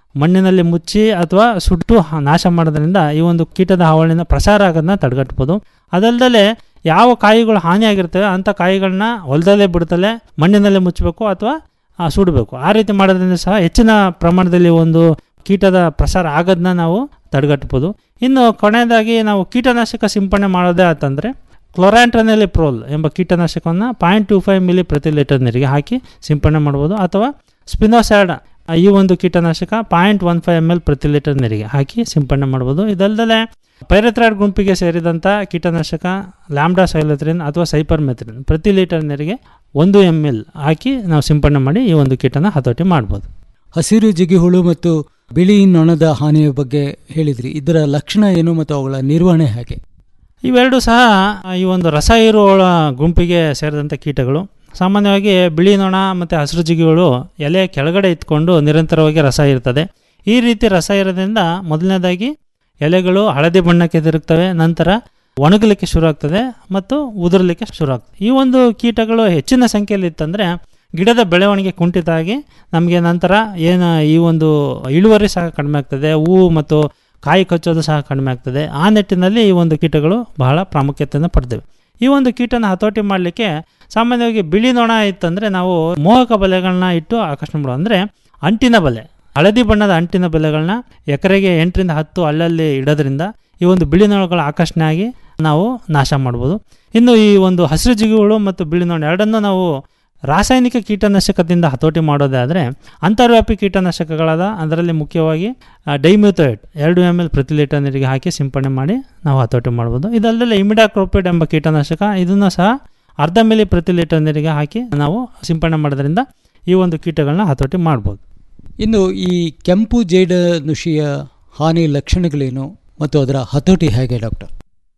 ಮಣ್ಣಿನಲ್ಲಿ ಮುಚ್ಚಿ ಅಥವಾ ಸುಟ್ಟು ಹ- ನಾಶ ಮಾಡೋದ್ರಿಂದ ಈ ಒಂದು ಕೀಟದ ಹಾವಳಿನ ಪ್ರಸಾರ ಆಗೋದನ್ನ ತಡೆಗಟ್ಬೋದು ಅದಲ್ಲದೆ ಯಾವ ಕಾಯಿಗಳು ಹಾನಿಯಾಗಿರ್ತವೆ ಅಂಥ ಕಾಯಿಗಳನ್ನ ಹೊಲದಲ್ಲೇ ಬಿಡ್ತಲೇ ಮಣ್ಣಿನಲ್ಲೇ ಮುಚ್ಚಬೇಕು ಅಥವಾ ಆ, ಸುಡಬೇಕು ಆ ರೀತಿ ಮಾಡೋದ್ರಿಂದ ಸಹ ಹೆಚ್ಚಿನ ಪ್ರಮಾಣದಲ್ಲಿ ಒಂದು ಕೀಟದ ಪ್ರಸಾರ ಆಗೋದನ್ನ ನಾವು ತಡೆಗಟ್ಬೋದು ಇನ್ನು ಕೊನೆಯದಾಗಿ ನಾವು ಕೀಟನಾಶಕ ಸಿಂಪಡಣೆ ಮಾಡೋದೇ ಅಂತಂದರೆ ಕ್ಲೊರಾಂಟ್ರನೆಲಿಪ್ರೋಲ್ ಎಂಬ ಕೀಟನಾಶಕವನ್ನು ಪಾಯಿಂಟ್ ಟು ಫೈವ್ ಮಿಲಿ ಪ್ರತಿ ಲೀಟರ್ ನೀರಿಗೆ ಹಾಕಿ ಸಿಂಪಡಣೆ ಮಾಡ್ಬೋದು ಅಥವಾ ಸ್ಪಿನೋಸ್ಯಾಡ್ ಈ ಒಂದು ಕೀಟನಾಶಕ point one five M L ಪ್ರತಿ ಲೀಟರ್ ನೀರಿಗೆ ಹಾಕಿ ಸಿಂಪಡಣೆ ಮಾಡ್ಬೋದು ಇದಲ್ಲದೆ ಪೈರಥ್ರಾಯ್ಡ್ ಗುಂಪಿಗೆ ಸೇರಿದಂಥ ಕೀಟನಾಶಕ ಲ್ಯಾಂಬ್ಡಾ ಸೈಲತ್ರಿನ್ ಅಥವಾ ಸೈಪರ್ಮೆಥ್ರಿನ್ ಪ್ರತಿ ಲೀಟರ್ ನೀರಿಗೆ ಒಂದು ಎಮ್ ಎಲ್ ಹಾಕಿ ನಾವು ಸಿಂಪಡಣೆ ಮಾಡಿ ಈ ಒಂದು ಕೀಟನ ಹತೋಟಿ ಮಾಡ್ಬೋದು ಹಸಿರು ಜಿಗಿಹುಳು ಮತ್ತು ಬಿಳಿ ನೊಣದ ಹಾನಿಯ ಬಗ್ಗೆ ಹೇಳಿದ್ರಿ ಇದರ ಲಕ್ಷಣ ಏನು ಮತ್ತು ಅವುಗಳ ನಿರ್ವಹಣೆ ಹೇಗೆ ಇವೆರಡು ಸಹ ಈ ಒಂದು ರಸ ಹೀರುವಳ ಗುಂಪಿಗೆ ಸೇರಿದಂಥ ಕೀಟಗಳು ಸಾಮಾನ್ಯವಾಗಿ ಬಿಳಿ ನೊಣ ಮತ್ತು ಹಸಿರು ಜಿಗಿಗಳು ಎಲೆ ಕೆಳಗಡೆ ಇತ್ಕೊಂಡು ನಿರಂತರವಾಗಿ ರಸ ಇರ್ತದೆ ಈ ರೀತಿ ರಸ ಇರೋದ್ರಿಂದ ಮೊದಲನೇದಾಗಿ ಎಲೆಗಳು ಹಳದಿ ಬಣ್ಣಕ್ಕೆ ತಿರುಗ್ತವೆ ನಂತರ ಒಣಗಲಿಕ್ಕೆ ಶುರು ಆಗ್ತದೆ ಮತ್ತು ಉದುರಲಿಕ್ಕೆ ಶುರು ಆಗ್ತದೆ ಈ ಒಂದು ಕೀಟಗಳು ಹೆಚ್ಚಿನ ಸಂಖ್ಯೆಯಲ್ಲಿ ಇತ್ತಂದರೆ ಗಿಡದ ಬೆಳವಣಿಗೆ ಕುಂಠಿತ ಆಗಿ ನಮಗೆ ನಂತರ ಏನು ಈ ಒಂದು ಇಳುವರಿ ಸಹ ಕಡಿಮೆ ಆಗ್ತದೆ ಹೂವು ಮತ್ತು ಕಾಯಿ ಕಚ್ಚೋದು ಸಹ ಕಡಿಮೆ ಆಗ್ತದೆ ಆ ನಿಟ್ಟಿನಲ್ಲಿ ಈ ಒಂದು ಕೀಟಗಳು ಬಹಳ ಪ್ರಾಮುಖ್ಯತೆಯನ್ನು ಪಡೆದಿವೆ ಈ ಒಂದು ಕೀಟನ ಹತೋಟಿ ಮಾಡಲಿಕ್ಕೆ ಸಾಮಾನ್ಯವಾಗಿ ಬಿಳಿ ನೊಣ ಇತ್ತಂದರೆ ನಾವು ಮೋಹಕ ಬಲೆಗಳನ್ನ ಇಟ್ಟು ಆಕರ್ಷಣೆ ಮಾಡೋದು ಅಂದರೆ ಅಂಟಿನ ಬಲೆ ಹಳದಿ ಬಣ್ಣದ ಅಂಟಿನ ಬಲೆಗಳನ್ನ ಎಕರೆಗೆ ಎಂಟರಿಂದ ಹತ್ತು ಅಲ್ಲಲ್ಲಿ ಇಡೋದ್ರಿಂದ ಈ ಒಂದು ಬಿಳಿ ನೊಣಗಳ ಆಕರ್ಷಣೆ ಆಗಿ ನಾವು ನಾಶ ಮಾಡ್ಬೋದು ಇನ್ನು ಈ ಒಂದು ಹಸಿರು ಜಿಗಿಗಳು ಮತ್ತು ಬಿಳಿ ನೊಣ ಎರಡನ್ನೂ ನಾವು ರಾಸಾಯನಿಕ ಕೀಟನಾಶಕದಿಂದ ಹತೋಟಿ ಮಾಡೋದೇ ಆದರೆ ಅಂತರ್ವ್ಯಾಪಿ ಕೀಟನಾಶಕಗಳಾದ ಅದರಲ್ಲಿ ಮುಖ್ಯವಾಗಿ ಡೈಮ್ಯೂಥೋಯೇಟ್ ಎರಡು ಎಮ್ ಎಲ್ ಪ್ರತಿ ಲೀಟರ್ ನೀರಿಗೆ ಹಾಕಿ ಸಿಂಪಡಣೆ ಮಾಡಿ ನಾವು ಹತೋಟಿ ಮಾಡ್ಬೋದು ಇದಲ್ಲದೆ ಇಮಿಡಾಕ್ರೋಪಿಡ್ ಎಂಬ ಕೀಟನಾಶಕ ಇದನ್ನು ಸಹ ಅರ್ಧ ಮಿಲಿ ಪ್ರತಿ ಲೀಟರ್ ನೀರಿಗೆ ಹಾಕಿ ನಾವು ಸಿಂಪಡಣೆ ಮಾಡೋದ್ರಿಂದ ಈ ಒಂದು ಕೀಟಗಳನ್ನ ಹತೋಟಿ ಮಾಡ್ಬೋದು ಇನ್ನು ಈ ಕೆಂಪು ಜೇಡ ನುಷಿಯ ಹಾನಿ ಲಕ್ಷಣಗಳೇನು ಮತ್ತು ಅದರ ಹತೋಟಿ ಹೇಗೆ ಡಾಕ್ಟರ್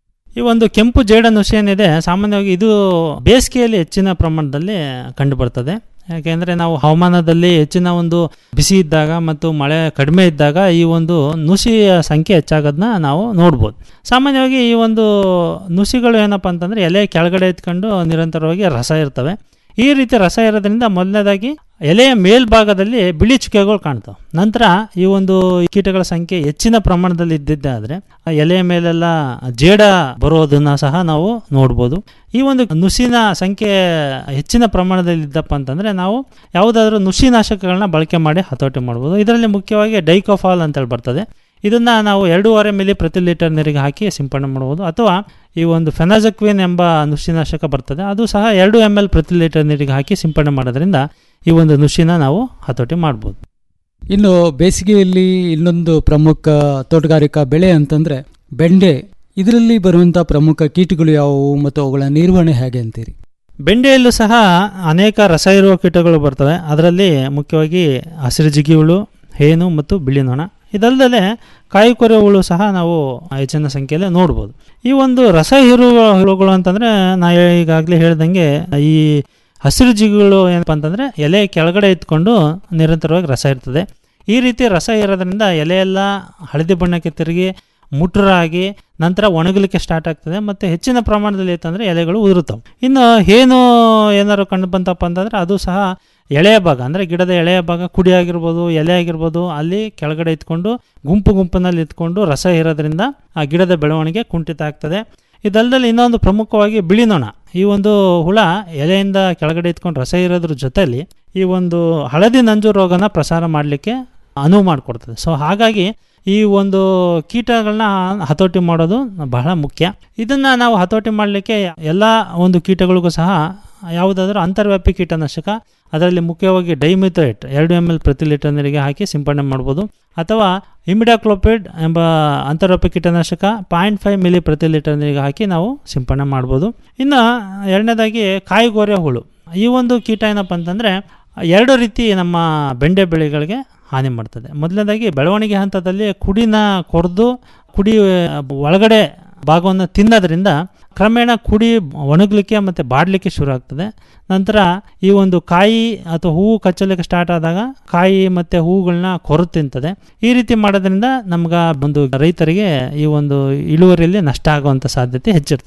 ಈ ಒಂದು ಕೆಂಪು ಜೇಡ ನುಸಿ ಏನಿದೆ ಸಾಮಾನ್ಯವಾಗಿ ಇದು ಬೇಸಿಗೆಯಲ್ಲಿ ಹೆಚ್ಚಿನ ಪ್ರಮಾಣದಲ್ಲಿ ಕಂಡುಬರ್ತದೆ ಯಾಕೆಂದರೆ ನಾವು ಹವಾಮಾನದಲ್ಲಿ ಹೆಚ್ಚಿನ ಒಂದು ಬಿಸಿ ಇದ್ದಾಗ ಮತ್ತು ಮಳೆ ಕಡಿಮೆ ಇದ್ದಾಗ ಈ ಒಂದು ನುಸಿಯ ಸಂಖ್ಯೆ ಹೆಚ್ಚಾಗೋದನ್ನ ನಾವು ನೋಡ್ಬೋದು ಸಾಮಾನ್ಯವಾಗಿ ಈ ಒಂದು ನುಸಿಗಳು ಏನಪ್ಪ ಅಂತಂದರೆ ಎಲೆ ಕೆಳಗಡೆ ಎತ್ಕೊಂಡು ನಿರಂತರವಾಗಿ ರಸ ಇರ್ತವೆ ಈ ರೀತಿ ರಸ ಇರೋದ್ರಿಂದ ಮೊದಲನೇದಾಗಿ ಎಲೆಯ ಮೇಲ್ಭಾಗದಲ್ಲಿ ಬಿಳಿ ಚುಕ್ಕೆಗಳು ಕಾಣ್ತವೆ ನಂತರ ಈ ಒಂದು ಕೀಟಗಳ ಸಂಖ್ಯೆ ಹೆಚ್ಚಿನ ಪ್ರಮಾಣದಲ್ಲಿ ಇದ್ದಿದ್ದಾದರೆ ಆ ಎಲೆಯ ಮೇಲೆಲ್ಲ ಜೇಡ ಬರೋದನ್ನ ಸಹ ನಾವು ನೋಡ್ಬೋದು ಈ ಒಂದು ನುಸಿನ ಸಂಖ್ಯೆ ಹೆಚ್ಚಿನ ಪ್ರಮಾಣದಲ್ಲಿ ಇದ್ದಪ್ಪ ಅಂತಂದರೆ ನಾವು ಯಾವುದಾದ್ರೂ ನುಸಿನಾಶಕಗಳನ್ನ ಬಳಕೆ ಮಾಡಿ ಹತೋಟಿ ಮಾಡ್ಬೋದು ಇದರಲ್ಲಿ ಮುಖ್ಯವಾಗಿ ಡೈಕೋಫಾಲ್ ಅಂತೇಳಿ ಬರ್ತದೆ ಇದನ್ನು ನಾವು ಎರಡೂವರೆ ಮಿಲಿ ಪ್ರತಿ ಲೀಟರ್ ನೀರಿಗೆ ಹಾಕಿ ಸಿಂಪಡಣೆ ಮಾಡ್ಬೋದು ಅಥವಾ ಈ ಒಂದು ಫೆನಾಜಕ್ವಿನ್ ಎಂಬ ನುಸಿನಾಶಕ ಬರ್ತದೆ ಅದು ಸಹ ಎರಡು ಎಮ್ ಎಲ್ ಪ್ರತಿ ಲೀಟರ್ ನೀರಿಗೆ ಹಾಕಿ ಸಿಂಪಡಣೆ ಮಾಡೋದ್ರಿಂದ ಈ ಒಂದು ನುಸಿನ ನಾವು ಹತೋಟಿ ಮಾಡ್ಬೋದು ಇನ್ನು ಬೇಸಿಗೆಯಲ್ಲಿ ಇನ್ನೊಂದು ಪ್ರಮುಖ ತೋಟಗಾರಿಕಾ ಬೆಳೆ ಅಂತಂದ್ರೆ ಬೆಂಡೆ ಇದರಲ್ಲಿ ಬರುವಂಥ ಪ್ರಮುಖ ಕೀಟಗಳು ಯಾವುವು ಮತ್ತು ಅವುಗಳ ನಿರ್ವಹಣೆ ಹೇಗೆ ಅಂತೀರಿ ಬೆಂಡೆಯಲ್ಲೂ ಸಹ ಅನೇಕ ರಸ ಇರುವ ಕೀಟಗಳು ಬರ್ತವೆ ಅದರಲ್ಲಿ ಮುಖ್ಯವಾಗಿ ಹಸಿರು ಜಿಗಿಹುಳು ಹೇನು ಮತ್ತು ಬಿಳಿ ನೊಣ ಇದಲ್ಲದೆ ಕಾಯಿ ಕೊರೆ ಹುಳು ಸಹ ನಾವು ಹೆಚ್ಚಿನ ಸಂಖ್ಯೆಯಲ್ಲಿ ನೋಡ್ಬೋದು ಈ ಒಂದು ರಸ ಹೀರುವ ಹುಳುಗಳು ಅಂತಂದರೆ ನಾ ಈಗಾಗಲೇ ಹೇಳ್ದಂಗೆ ಈ ಹಸಿರು ಜಿಗಿಗಳು ಏನಪ್ಪ ಅಂತಂದರೆ ಎಲೆ ಕೆಳಗಡೆ ಇತ್ಕೊಂಡು ನಿರಂತರವಾಗಿ ರಸ ಇರ್ತದೆ ಈ ರೀತಿ ರಸ ಇರೋದ್ರಿಂದ ಎಲೆಯೆಲ್ಲ ಹಳದಿ ಬಣ್ಣಕ್ಕೆ ತಿರುಗಿ ಮುಟ್ರಾಗಿ ನಂತರ ಒಣಗಲಿಕ್ಕೆ ಸ್ಟಾರ್ಟ್ ಆಗ್ತದೆ ಮತ್ತು ಹೆಚ್ಚಿನ ಪ್ರಮಾಣದಲ್ಲಿ ಇತ್ತಂದರೆ ಎಲೆಗಳು ಉದುರುತ್ತವೆ ಇನ್ನು ಏನು ಏನಾದ್ರು ಕಂಡು ಬಂತಪ್ಪ ಅಂತಂದರೆ ಅದು ಸಹ ಎಳೆಯ ಭಾಗ ಅಂದರೆ ಗಿಡದ ಎಳೆಯ ಭಾಗ ಕುಡಿ ಆಗಿರ್ಬೋದು ಎಲೆ ಆಗಿರ್ಬೋದು ಅಲ್ಲಿ ಕೆಳಗಡೆ ಇತ್ಕೊಂಡು ಗುಂಪು ಗುಂಪಿನಲ್ಲಿ ಇತ್ಕೊಂಡು ರಸ ಇರೋದ್ರಿಂದ ಆ ಗಿಡದ ಬೆಳವಣಿಗೆ ಕುಂಠಿತ ಆಗ್ತದೆ ಇದಲ್ಲದೆ ಇನ್ನೊಂದು ಪ್ರಮುಖವಾಗಿ ಬಿಳಿ ನೊಣ ಈ ಒಂದು ಹುಳ ಎಲೆಯಿಂದ ಕೆಳಗಡೆ ಇತ್ಕೊಂಡು ರಸ ಇರೋದ್ರ ಜೊತೆಯಲ್ಲಿ ಈ ಒಂದು ಹಳದಿ ನಂಜು ರೋಗನ ಪ್ರಸಾರ ಮಾಡಲಿಕ್ಕೆ ಅನುವು ಮಾಡಿಕೊಡ್ತದೆ ಸೊ ಹಾಗಾಗಿ ಈ ಒಂದು ಕೀಟಗಳನ್ನ ಹತೋಟಿ ಮಾಡೋದು ಬಹಳ ಮುಖ್ಯ ಇದನ್ನು ನಾವು ಹತೋಟಿ ಮಾಡಲಿಕ್ಕೆ ಎಲ್ಲ ಒಂದು ಕೀಟಗಳಿಗೂ ಸಹ ಯಾವುದಾದ್ರೂ ಅಂತರ್ವ್ಯಾಪಿ ಕೀಟನಾಶಕ ಅದರಲ್ಲಿ ಮುಖ್ಯವಾಗಿ ಡೈಮಿಥೋಯೇಟ್ ಎರಡು ಎಮ್ ಎಲ್ ಪ್ರತಿ ಲೀಟರ್ ನೀರಿಗೆ ಹಾಕಿ ಸಿಂಪಡಣೆ ಮಾಡ್ಬೋದು ಅಥವಾ ಇಮಿಡಾಕ್ಲೋಪಿಡ್ ಎಂಬ ಅಂತರ್ವ್ಯಾಪಿ ಕೀಟನಾಶಕ ಪಾಯಿಂಟ್ ಫೈವ್ ಮಿಲಿ ಪ್ರತಿ ಲೀಟರ್ ನೀರಿಗೆ ಹಾಕಿ ನಾವು ಸಿಂಪಡಣೆ ಮಾಡ್ಬೋದು ಇನ್ನು ಎರಡನೇದಾಗಿ ಕಾಯಿಗೊರೆ ಹುಳು ಈ ಒಂದು ಕೀಟ ಏನಪ್ಪ ಅಂತಂದರೆ ಎರಡು ರೀತಿ ನಮ್ಮ ಬೆಂಡೆ ಬೆಳೆಗಳಿಗೆ ಹಾನಿ ಮಾಡ್ತದೆ ಮೊದಲನೇದಾಗಿ ಬೆಳವಣಿಗೆ ಹಂತದಲ್ಲಿ ಕುಡಿನ ಕೊರೆದು ಕುಡಿ ಒಳಗಡೆ ಭಾಗವನ್ನು ತಿನ್ನೋದ್ರಿಂದ ಕ್ರಮೇಣ ಕುಡಿ ಒಣಗಲಿಕ್ಕೆ ಮತ್ತು ಬಾಡಲಿಕ್ಕೆ ಶುರು ಆಗ್ತದೆ ನಂತರ ಈ ಒಂದು ಕಾಯಿ ಅಥವಾ ಹೂವು ಕಚ್ಚಲಿಕ್ಕೆ ಸ್ಟಾರ್ಟ್ ಆದಾಗ ಕಾಯಿ ಮತ್ತು ಹೂವುಗಳನ್ನ ಕೊರು ತಿಂತದೆ ಈ ರೀತಿ ಮಾಡೋದ್ರಿಂದ ನಮ್ಗೆ ಒಂದು ರೈತರಿಗೆ ಈ ಒಂದು ಇಳುವರಿಯಲ್ಲಿ ನಷ್ಟ ಆಗುವಂಥ ಸಾಧ್ಯತೆ ಹೆಚ್ಚಿರ್ತದೆ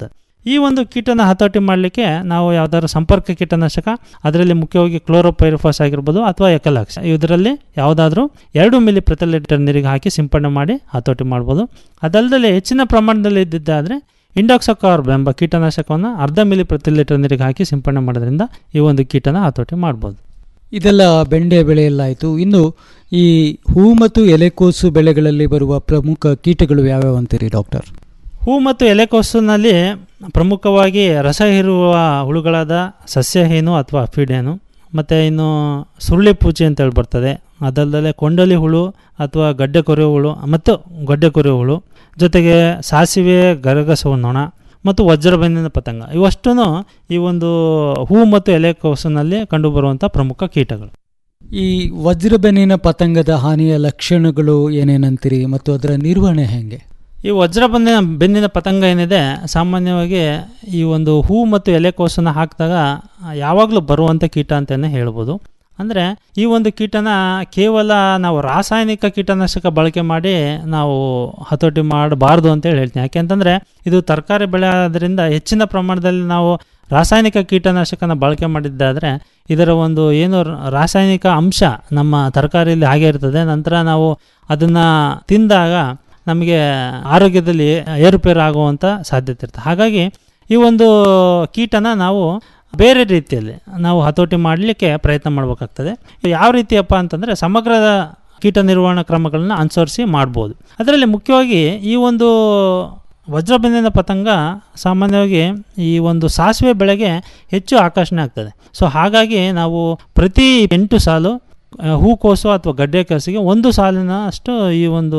ಈ ಒಂದು ಕೀಟನ ಹತೋಟಿ ಮಾಡಲಿಕ್ಕೆ ನಾವು ಯಾವ್ದಾದ್ರು ಸಂಪರ್ಕ ಕೀಟನಾಶಕ ಅದರಲ್ಲಿ ಮುಖ್ಯವಾಗಿ ಕ್ಲೋರೋಪೈರಿಫಾಸ್ ಆಗಿರ್ಬೋದು ಅಥವಾ ಎಕಲಾಕ್ಸ್ ಇದರಲ್ಲಿ ಯಾವುದಾದ್ರೂ ಎರಡು ಮಿಲಿ ಪ್ರತಿ ಲೀಟರ್ ನೀರಿಗೆ ಹಾಕಿ ಸಿಂಪಡಣೆ ಮಾಡಿ ಹತೋಟಿ ಮಾಡ್ಬೋದು ಅದಲ್ಲದೆ ಹೆಚ್ಚಿನ ಪ್ರಮಾಣದಲ್ಲಿ ಇದ್ದಿದ್ದಾದರೆ ಇಂಡಾಕ್ಸಕಾರ್ಬ್ ಎಂಬ ಕೀಟನಾಶಕವನ್ನು ಅರ್ಧ ಮಿಲಿ ಪ್ರತಿ ಲೀಟರ್ ನೀರಿಗೆ ಹಾಕಿ ಸಿಂಪಡಣೆ ಮಾಡೋದ್ರಿಂದ ಈ ಒಂದು ಕೀಟನ ಹತೋಟಿ ಮಾಡ್ಬೋದು ಇದೆಲ್ಲ ಬೆಂಡೆ ಬೆಳೆಯಲ್ಲಾಯಿತು ಇನ್ನು ಈ ಹೂ ಮತ್ತು ಎಲೆಕೋಸು ಬೆಳೆಗಳಲ್ಲಿ ಬರುವ ಪ್ರಮುಖ ಕೀಟಗಳು ಯಾವ್ಯಾವ ಅಂತೀರಿ ಡಾಕ್ಟರ್ ಹೂ ಮತ್ತು ಎಲೆಕೋಸಿನಲ್ಲಿ ಪ್ರಮುಖವಾಗಿ ರಸ ಹೀರುವ ಹುಳುಗಳಾದ ಸಸ್ಯಹೀನು ಅಥವಾ ಅಫಿಡೇನು ಮತ್ತು ಇನ್ನು ಸುರುಳಿ ಪೂಜೆ ಅಂತೇಳಿ ಬರ್ತದೆ ಅದಲ್ಲದೆ ಕೊಂಡಲಿ ಹುಳು ಅಥವಾ ಗಡ್ಡೆ ಕೊರೆಯುವ ಹುಳು ಮತ್ತು ಗಡ್ಡೆ ಕೊರೆಯುವ ಹುಳು ಜೊತೆಗೆ ಸಾಸಿವೆ ಗರಗಸವ ನೊಣ ಮತ್ತು ವಜ್ರಬೆನ್ನಿನ ಪತಂಗ ಇವಷ್ಟೂ ಈ ಒಂದು ಹೂ ಮತ್ತು ಎಲೆಕೋಸಿನಲ್ಲಿ ಕಂಡುಬರುವಂಥ ಪ್ರಮುಖ ಕೀಟಗಳು ಈ ವಜ್ರಬೆನ್ನಿನ ಪತಂಗದ ಹಾನಿಯ ಲಕ್ಷಣಗಳು ಏನೇನಂತೀರಿ ಮತ್ತು ಅದರ ನಿರ್ವಹಣೆ ಹೇಗೆ ಈ ವಜ್ರ ಬೆನ್ನಿನ ಬೆನ್ನಿನ ಪತಂಗ ಏನಿದೆ ಸಾಮಾನ್ಯವಾಗಿ ಈ ಒಂದು ಹೂ ಮತ್ತು ಎಲೆಕೋಸನ್ನು ಹಾಕಿದಾಗ ಯಾವಾಗಲೂ ಬರುವಂಥ ಕೀಟ ಅಂತಲೇ ಹೇಳ್ಬೋದು ಅಂದರೆ ಈ ಒಂದು ಕೀಟನ ಕೇವಲ ನಾವು ರಾಸಾಯನಿಕ ಕೀಟನಾಶಕ ಬಳಕೆ ಮಾಡಿ ನಾವು ಹತೋಟಿ ಮಾಡಬಾರ್ದು ಅಂತೇಳಿ ಹೇಳ್ತೀನಿ ಯಾಕೆಂತಂದರೆ ಇದು ತರಕಾರಿ ಬೆಳೆ ಆದ್ರಿಂದ ಹೆಚ್ಚಿನ ಪ್ರಮಾಣದಲ್ಲಿ ನಾವು ರಾಸಾಯನಿಕ ಕೀಟನಾಶಕನ ಬಳಕೆ ಮಾಡಿದ್ದಾದರೆ ಇದರ ಒಂದು ಏನು ರ- ರಾಸಾಯನಿಕ ಅಂಶ ನಮ್ಮ ತರಕಾರಿಯಲ್ಲಿ ಹಾಗೆ ಇರ್ತದೆ ನಂತರ ನಾವು ಅದನ್ನು ತಿಂದಾಗ ನಮಗೆ ಆರೋಗ್ಯದಲ್ಲಿ ಏರುಪೇರು ಆಗುವಂಥ ಸಾಧ್ಯತೆ ಇರ್ತದೆ ಹಾಗಾಗಿ ಈ ಒಂದು ಕೀಟನ ನಾವು ಬೇರೆ ರೀತಿಯಲ್ಲಿ ನಾವು ಹತೋಟಿ ಮಾಡಲಿಕ್ಕೆ ಪ್ರಯತ್ನ ಮಾಡಬೇಕಾಗ್ತದೆ ಯಾವ ರೀತಿಯಪ್ಪ ಅಂತಂದರೆ ಸಮಗ್ರ ಕೀಟ ನಿರ್ವಹಣಾ ಕ್ರಮಗಳನ್ನ ಅನುಸರಿಸಿ ಮಾಡ್ಬೋದು ಅದರಲ್ಲಿ ಮುಖ್ಯವಾಗಿ ಈ ಒಂದು ವಜ್ರಬೆನ್ನಿನ ಪತಂಗ ಸಾಮಾನ್ಯವಾಗಿ ಈ ಒಂದು ಸಾಸಿವೆ ಬೆಳೆಗೆ ಹೆಚ್ಚು ಆಕರ್ಷಣೆ ಆಗ್ತದೆ ಸೊ ಹಾಗಾಗಿ ನಾವು ಪ್ರತಿ ಎಂಟು ಸಾಲು ಆ, ಹೂಕೋಸು ಅಥವಾ ಗಡ್ಡೆ ಕೋಸಿಗೆ ಒಂದು ಸಾಲಿನ ಅಷ್ಟು ಈ ಒಂದು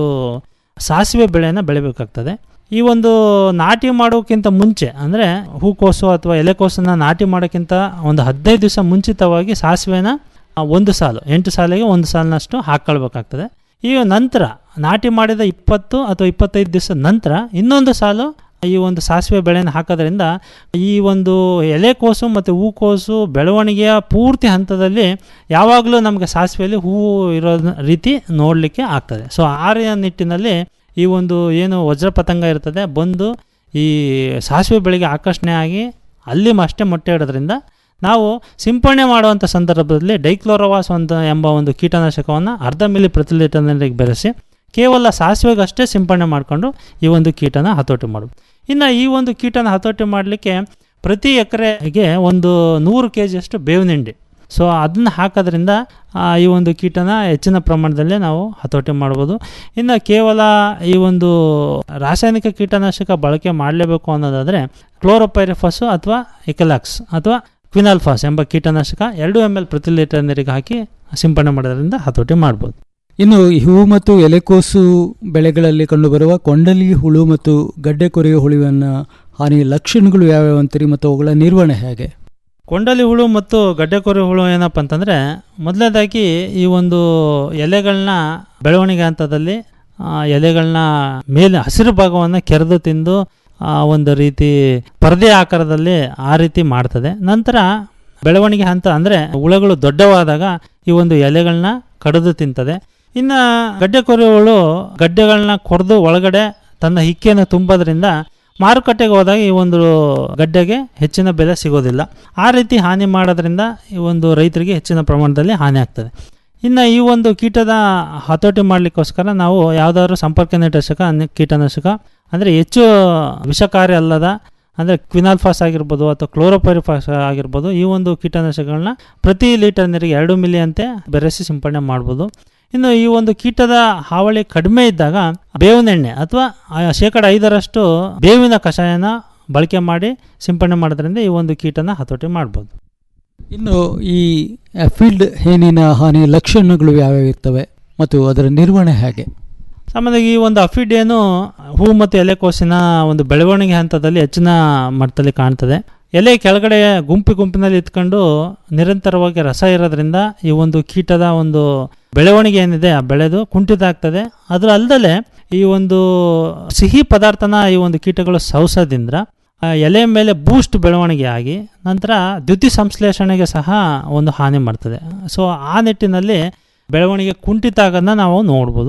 ಸಾಸಿವೆ ಬೆಳೆಯನ್ನು ಬೆಳಿಬೇಕಾಗ್ತದೆ ಈ ಒಂದು ನಾಟಿ ಮಾಡೋಕ್ಕಿಂತ ಮುಂಚೆ ಅಂದರೆ ಹೂಕೋಸು ಅಥವಾ ಎಲೆಕೋಸನ್ನು ನಾಟಿ ಮಾಡೋಕ್ಕಿಂತ ಒಂದು ಹದಿನೈದು ದಿವಸ ಮುಂಚಿತವಾಗಿ ಸಾಸಿವೆನ ಆ, ಒಂದು ಸಾಲು ಎಂಟು ಸಾಲಿಗೆ ಒಂದು ಸಾಲಿನಷ್ಟು ಹಾಕ್ಕೊಳ್ಬೇಕಾಗ್ತದೆ ಈ ನಂತರ ನಾಟಿ ಮಾಡಿದ ಇಪ್ಪತ್ತು ಅಥವಾ ಇಪ್ಪತ್ತೈದು ದಿವಸದ ನಂತರ ಇನ್ನೊಂದು ಸಾಲು ಈ ಒಂದು ಸಾಸಿವೆ ಬೆಳೆಯನ್ನು ಹಾಕೋದ್ರಿಂದ ಈ ಒಂದು ಎಲೆಕೋಸು ಮತ್ತು ಹೂಕೋಸು ಬೆಳವಣಿಗೆಯ ಪೂರ್ತಿ ಹಂತದಲ್ಲಿ ಯಾವಾಗಲೂ ನಮಗೆ ಸಾಸಿವೆಯಲ್ಲಿ ಹೂವು ಇರೋ ರೀತಿ ನೋಡಲಿಕ್ಕೆ ಆಗ್ತದೆ ಸೊ ಆ ರೀ- ನಿಟ್ಟಿನಲ್ಲಿ ಈ ಒಂದು ಏನು ವಜ್ರ ಪತಂಗ ಇರ್ತದೆ ಬಂದು ಈ ಸಾಸಿವೆ ಬೆಳೆಗೆ ಆಕರ್ಷಣೆ ಆಗಿ ಅಲ್ಲಿ ಅಷ್ಟೇ ಮೊಟ್ಟೆ ಇಡೋದ್ರಿಂದ ನಾವು ಸಿಂಪಡಣೆ ಮಾಡುವಂಥ ಸಂದರ್ಭದಲ್ಲಿ ಡೈಕ್ಲೋರೋವಾಸ್ ಅಂತ ಎಂಬ ಒಂದು ಕೀಟನಾಶಕವನ್ನು ಅರ್ಧ ಮಿಲಿ ಪ್ರತಿ ಲೀಟರ್ ನೀರಿಗೆ ಬೆರೆಸಿ ಕೇವಲ ಸಾಸಿವೆಗಷ್ಟೇ ಸಿಂಪಡಣೆ ಮಾಡಿಕೊಂಡು ಈ ಒಂದು ಕೀಟನ ಹತೋಟಿ ಮಾಡೋದು ಇನ್ನು ಈ ಒಂದು ಕೀಟನ ಹತೋಟಿ ಮಾಡಲಿಕ್ಕೆ ಪ್ರತಿ ಎಕರೆಗೆ ಒಂದು ನೂರು ಕೆ ಜಿಯಷ್ಟು ಬೇವಿನ ಹಿಂಡಿ ಸೊ ಅದನ್ನ ಹಾಕೋದ್ರಿಂದ ಆ, ಈ ಒಂದು ಕೀಟನ ಹೆಚ್ಚಿನ ಪ್ರಮಾಣದಲ್ಲಿ ನಾವು ಹತೋಟಿ ಮಾಡ್ಬೋದು ಇನ್ನು ಕೇವಲ ಈ ಒಂದು ರಾಸಾಯನಿಕ ಕೀಟನಾಶಕ ಬಳಕೆ ಮಾಡಲೇಬೇಕು ಅನ್ನೋದಾದರೆ ಕ್ಲೋರೋಪೈರಿಫಾಸು ಅಥವಾ ಇಕಲಾಕ್ಸ್ ಅಥವಾ ಕ್ವಿನಾಲ್ಫಾಸ್ ಎಂಬ ಕೀಟನಾಶಕ ಎರಡು ಎಮ್ ಎಲ್ ಪ್ರತಿ ಲೀಟರ್ ನೀರಿಗೆ ಹಾಕಿ ಸಿಂಪಡಣೆ ಮಾಡೋದ್ರಿಂದ ಹತೋಟಿ ಮಾಡ್ಬೋದು ಇನ್ನು ಈ ಹೂ ಮತ್ತು ಎಲೆಕೋಸು ಬೆಳೆಗಳಲ್ಲಿ ಕಂಡುಬರುವ ಕೊಂಡಲಿ ಹುಳು ಮತ್ತು ಗಡ್ಡೆ ಕೊರೆಯುವ ಹುಳುವಿನ ಹಾನಿಯ ಲಕ್ಷಣಗಳು ಯಾವ್ಯಾವ ಅಂತೀರಿ ಮತ್ತು ಅವುಗಳ ನಿರ್ವಹಣೆ ಹೇಗೆ ಕೊಂಡಲಿ ಹುಳು ಮತ್ತು ಗಡ್ಡೆ ಕೊರೆ ಹುಳು ಏನಪ್ಪ ಅಂತಂದರೆ ಮೊದಲನೇದಾಗಿ ಈ ಒಂದು ಎಲೆಗಳನ್ನ ಬೆಳವಣಿಗೆ ಹಂತದಲ್ಲಿ ಆ, ಎಲೆಗಳನ್ನ ಮೇಲೆ ಹಸಿರು ಭಾಗವನ್ನು ಕೆರೆದು ತಿಂದು ಆ, ಒಂದು ರೀತಿ ಪರದೆ ಆಕಾರದಲ್ಲಿ ಆ ರೀತಿ ಮಾಡ್ತದೆ ನಂತರ ಬೆಳವಣಿಗೆ ಹಂತ ಅಂದರೆ ಹುಳುಗಳು ದೊಡ್ಡವಾದಾಗ ಈ ಒಂದು ಎಲೆಗಳನ್ನ ಕಡಿದು ತಿಂತದೆ ಇನ್ನು ಗಡ್ಡೆ ಕೊರೆಯುವಳು ಗಡ್ಡೆಗಳನ್ನ ಕೊರೆದು ಒಳಗಡೆ ತನ್ನ ಹಿಕ್ಕೆಯನ್ನು ತುಂಬೋದ್ರಿಂದ ಮಾರುಕಟ್ಟೆಗೆ ಹೋದಾಗ ಈ ಒಂದು ಗಡ್ಡೆಗೆ ಹೆಚ್ಚಿನ ಬೆಲೆ ಸಿಗೋದಿಲ್ಲ ಆ ರೀತಿ ಹಾನಿ ಮಾಡೋದ್ರಿಂದ ಈ ಒಂದು ರೈತರಿಗೆ ಹೆಚ್ಚಿನ ಪ್ರಮಾಣದಲ್ಲಿ ಹಾನಿ ಆಗ್ತದೆ ಇನ್ನು ಈ ಒಂದು ಕೀಟದ ಹತೋಟಿ ಮಾಡಲಿಕ್ಕೋಸ್ಕರ ನಾವು ಯಾವುದಾದ್ರು ಸಂಪರ್ಕ ನಿರ್ದೇಶಕ ಅನ್ಯ ಕೀಟನಾಶಕ ಅಂದರೆ ಹೆಚ್ಚು ವಿಷಕಾರಿ ಅಲ್ಲದ ಅಂದರೆ ಕ್ವಿನಾಲ್ಫಾಸ್ ಆಗಿರ್ಬೋದು ಅಥವಾ ಕ್ಲೋರೋಪೈರಿಫಾಸ್ ಆಗಿರ್ಬೋದು ಈ ಒಂದು ಕೀಟನಾಶಕಗಳನ್ನ ಪ್ರತಿ ಲೀಟರ್ ನೀರಿಗೆ ಎರಡು ಮಿಲಿ ಅಂತೆ ಬೆರೆಸಿ ಸಿಂಪಡಣೆ ಮಾಡ್ಬೋದು ಇನ್ನು ಈ ಒಂದು ಕೀಟದ ಹಾವಳಿ ಕಡಿಮೆ ಇದ್ದಾಗ ಬೇವಿನ ಎಣ್ಣೆ ಅಥವಾ ಆ ಶೇಕಡ ಐದರಷ್ಟು ಬೇವಿನ ಕಷಾಯನ ಬಳಕೆ ಮಾಡಿ ಸಿಂಪಡಣೆ ಮಾಡೋದ್ರಿಂದ ಈ ಒಂದು ಕೀಟನ ಹತೋಟಿ ಮಾಡ್ಬೋದು ಇನ್ನು ಈ ಫೀಲ್ಡ್ ಹೇನಿನ ಹಾನಿಯ ಲಕ್ಷಣಗಳು ಯಾವ್ಯಾವ ಇರ್ತವೆ ಮತ್ತು ಅದರ ನಿರ್ವಹಣೆ ಹೇಗೆ ಸಾಮಾನ್ಯವಾಗಿ ಈ ಒಂದು ಅಫಿಡೇನು ಹೂ ಮತ್ತು ಎಲೆಕೋಸಿನ ಒಂದು ಬೆಳವಣಿಗೆ ಹಂತದಲ್ಲಿ ಹೆಚ್ಚಿನ ಮಟ್ಟದಲ್ಲಿ ಕಾಣ್ತದೆ ಎಲೆ ಕೆಳಗಡೆ ಗುಂಪು ಗುಂಪಿನಲ್ಲಿ ಇತ್ಕೊಂಡು ನಿರಂತರವಾಗಿ ರಸ ಇರೋದ್ರಿಂದ ಈ ಒಂದು ಕೀಟದ ಒಂದು ಬೆಳವಣಿಗೆ ಏನಿದೆ ಆ ಬೆಳೆದು ಕುಂಠಿತ ಆಗ್ತದೆ ಅದರ ಅಲ್ಲದೆ ಈ ಒಂದು ಸಿಹಿ ಪದಾರ್ಥನ ಈ ಒಂದು ಕೀಟಗಳು ಸವಸೋದ್ರಿಂದ ಆ ಎಲೆ ಮೇಲೆ ಬೂಸ್ಟ್ ಬೆಳವಣಿಗೆ ಆಗಿ ನಂತರ ದ್ಯುತಿ ಸಂಶ್ಲೇಷಣೆಗೆ ಸಹ ಒಂದು ಹಾನಿ ಮಾಡ್ತದೆ ಸೊ ಆ ನಿಟ್ಟಿನಲ್ಲಿ ಬೆಳವಣಿಗೆ ಕುಂಠಿತ ಆಗೋದನ್ನ ನಾವು ನೋಡ್ಬೋದು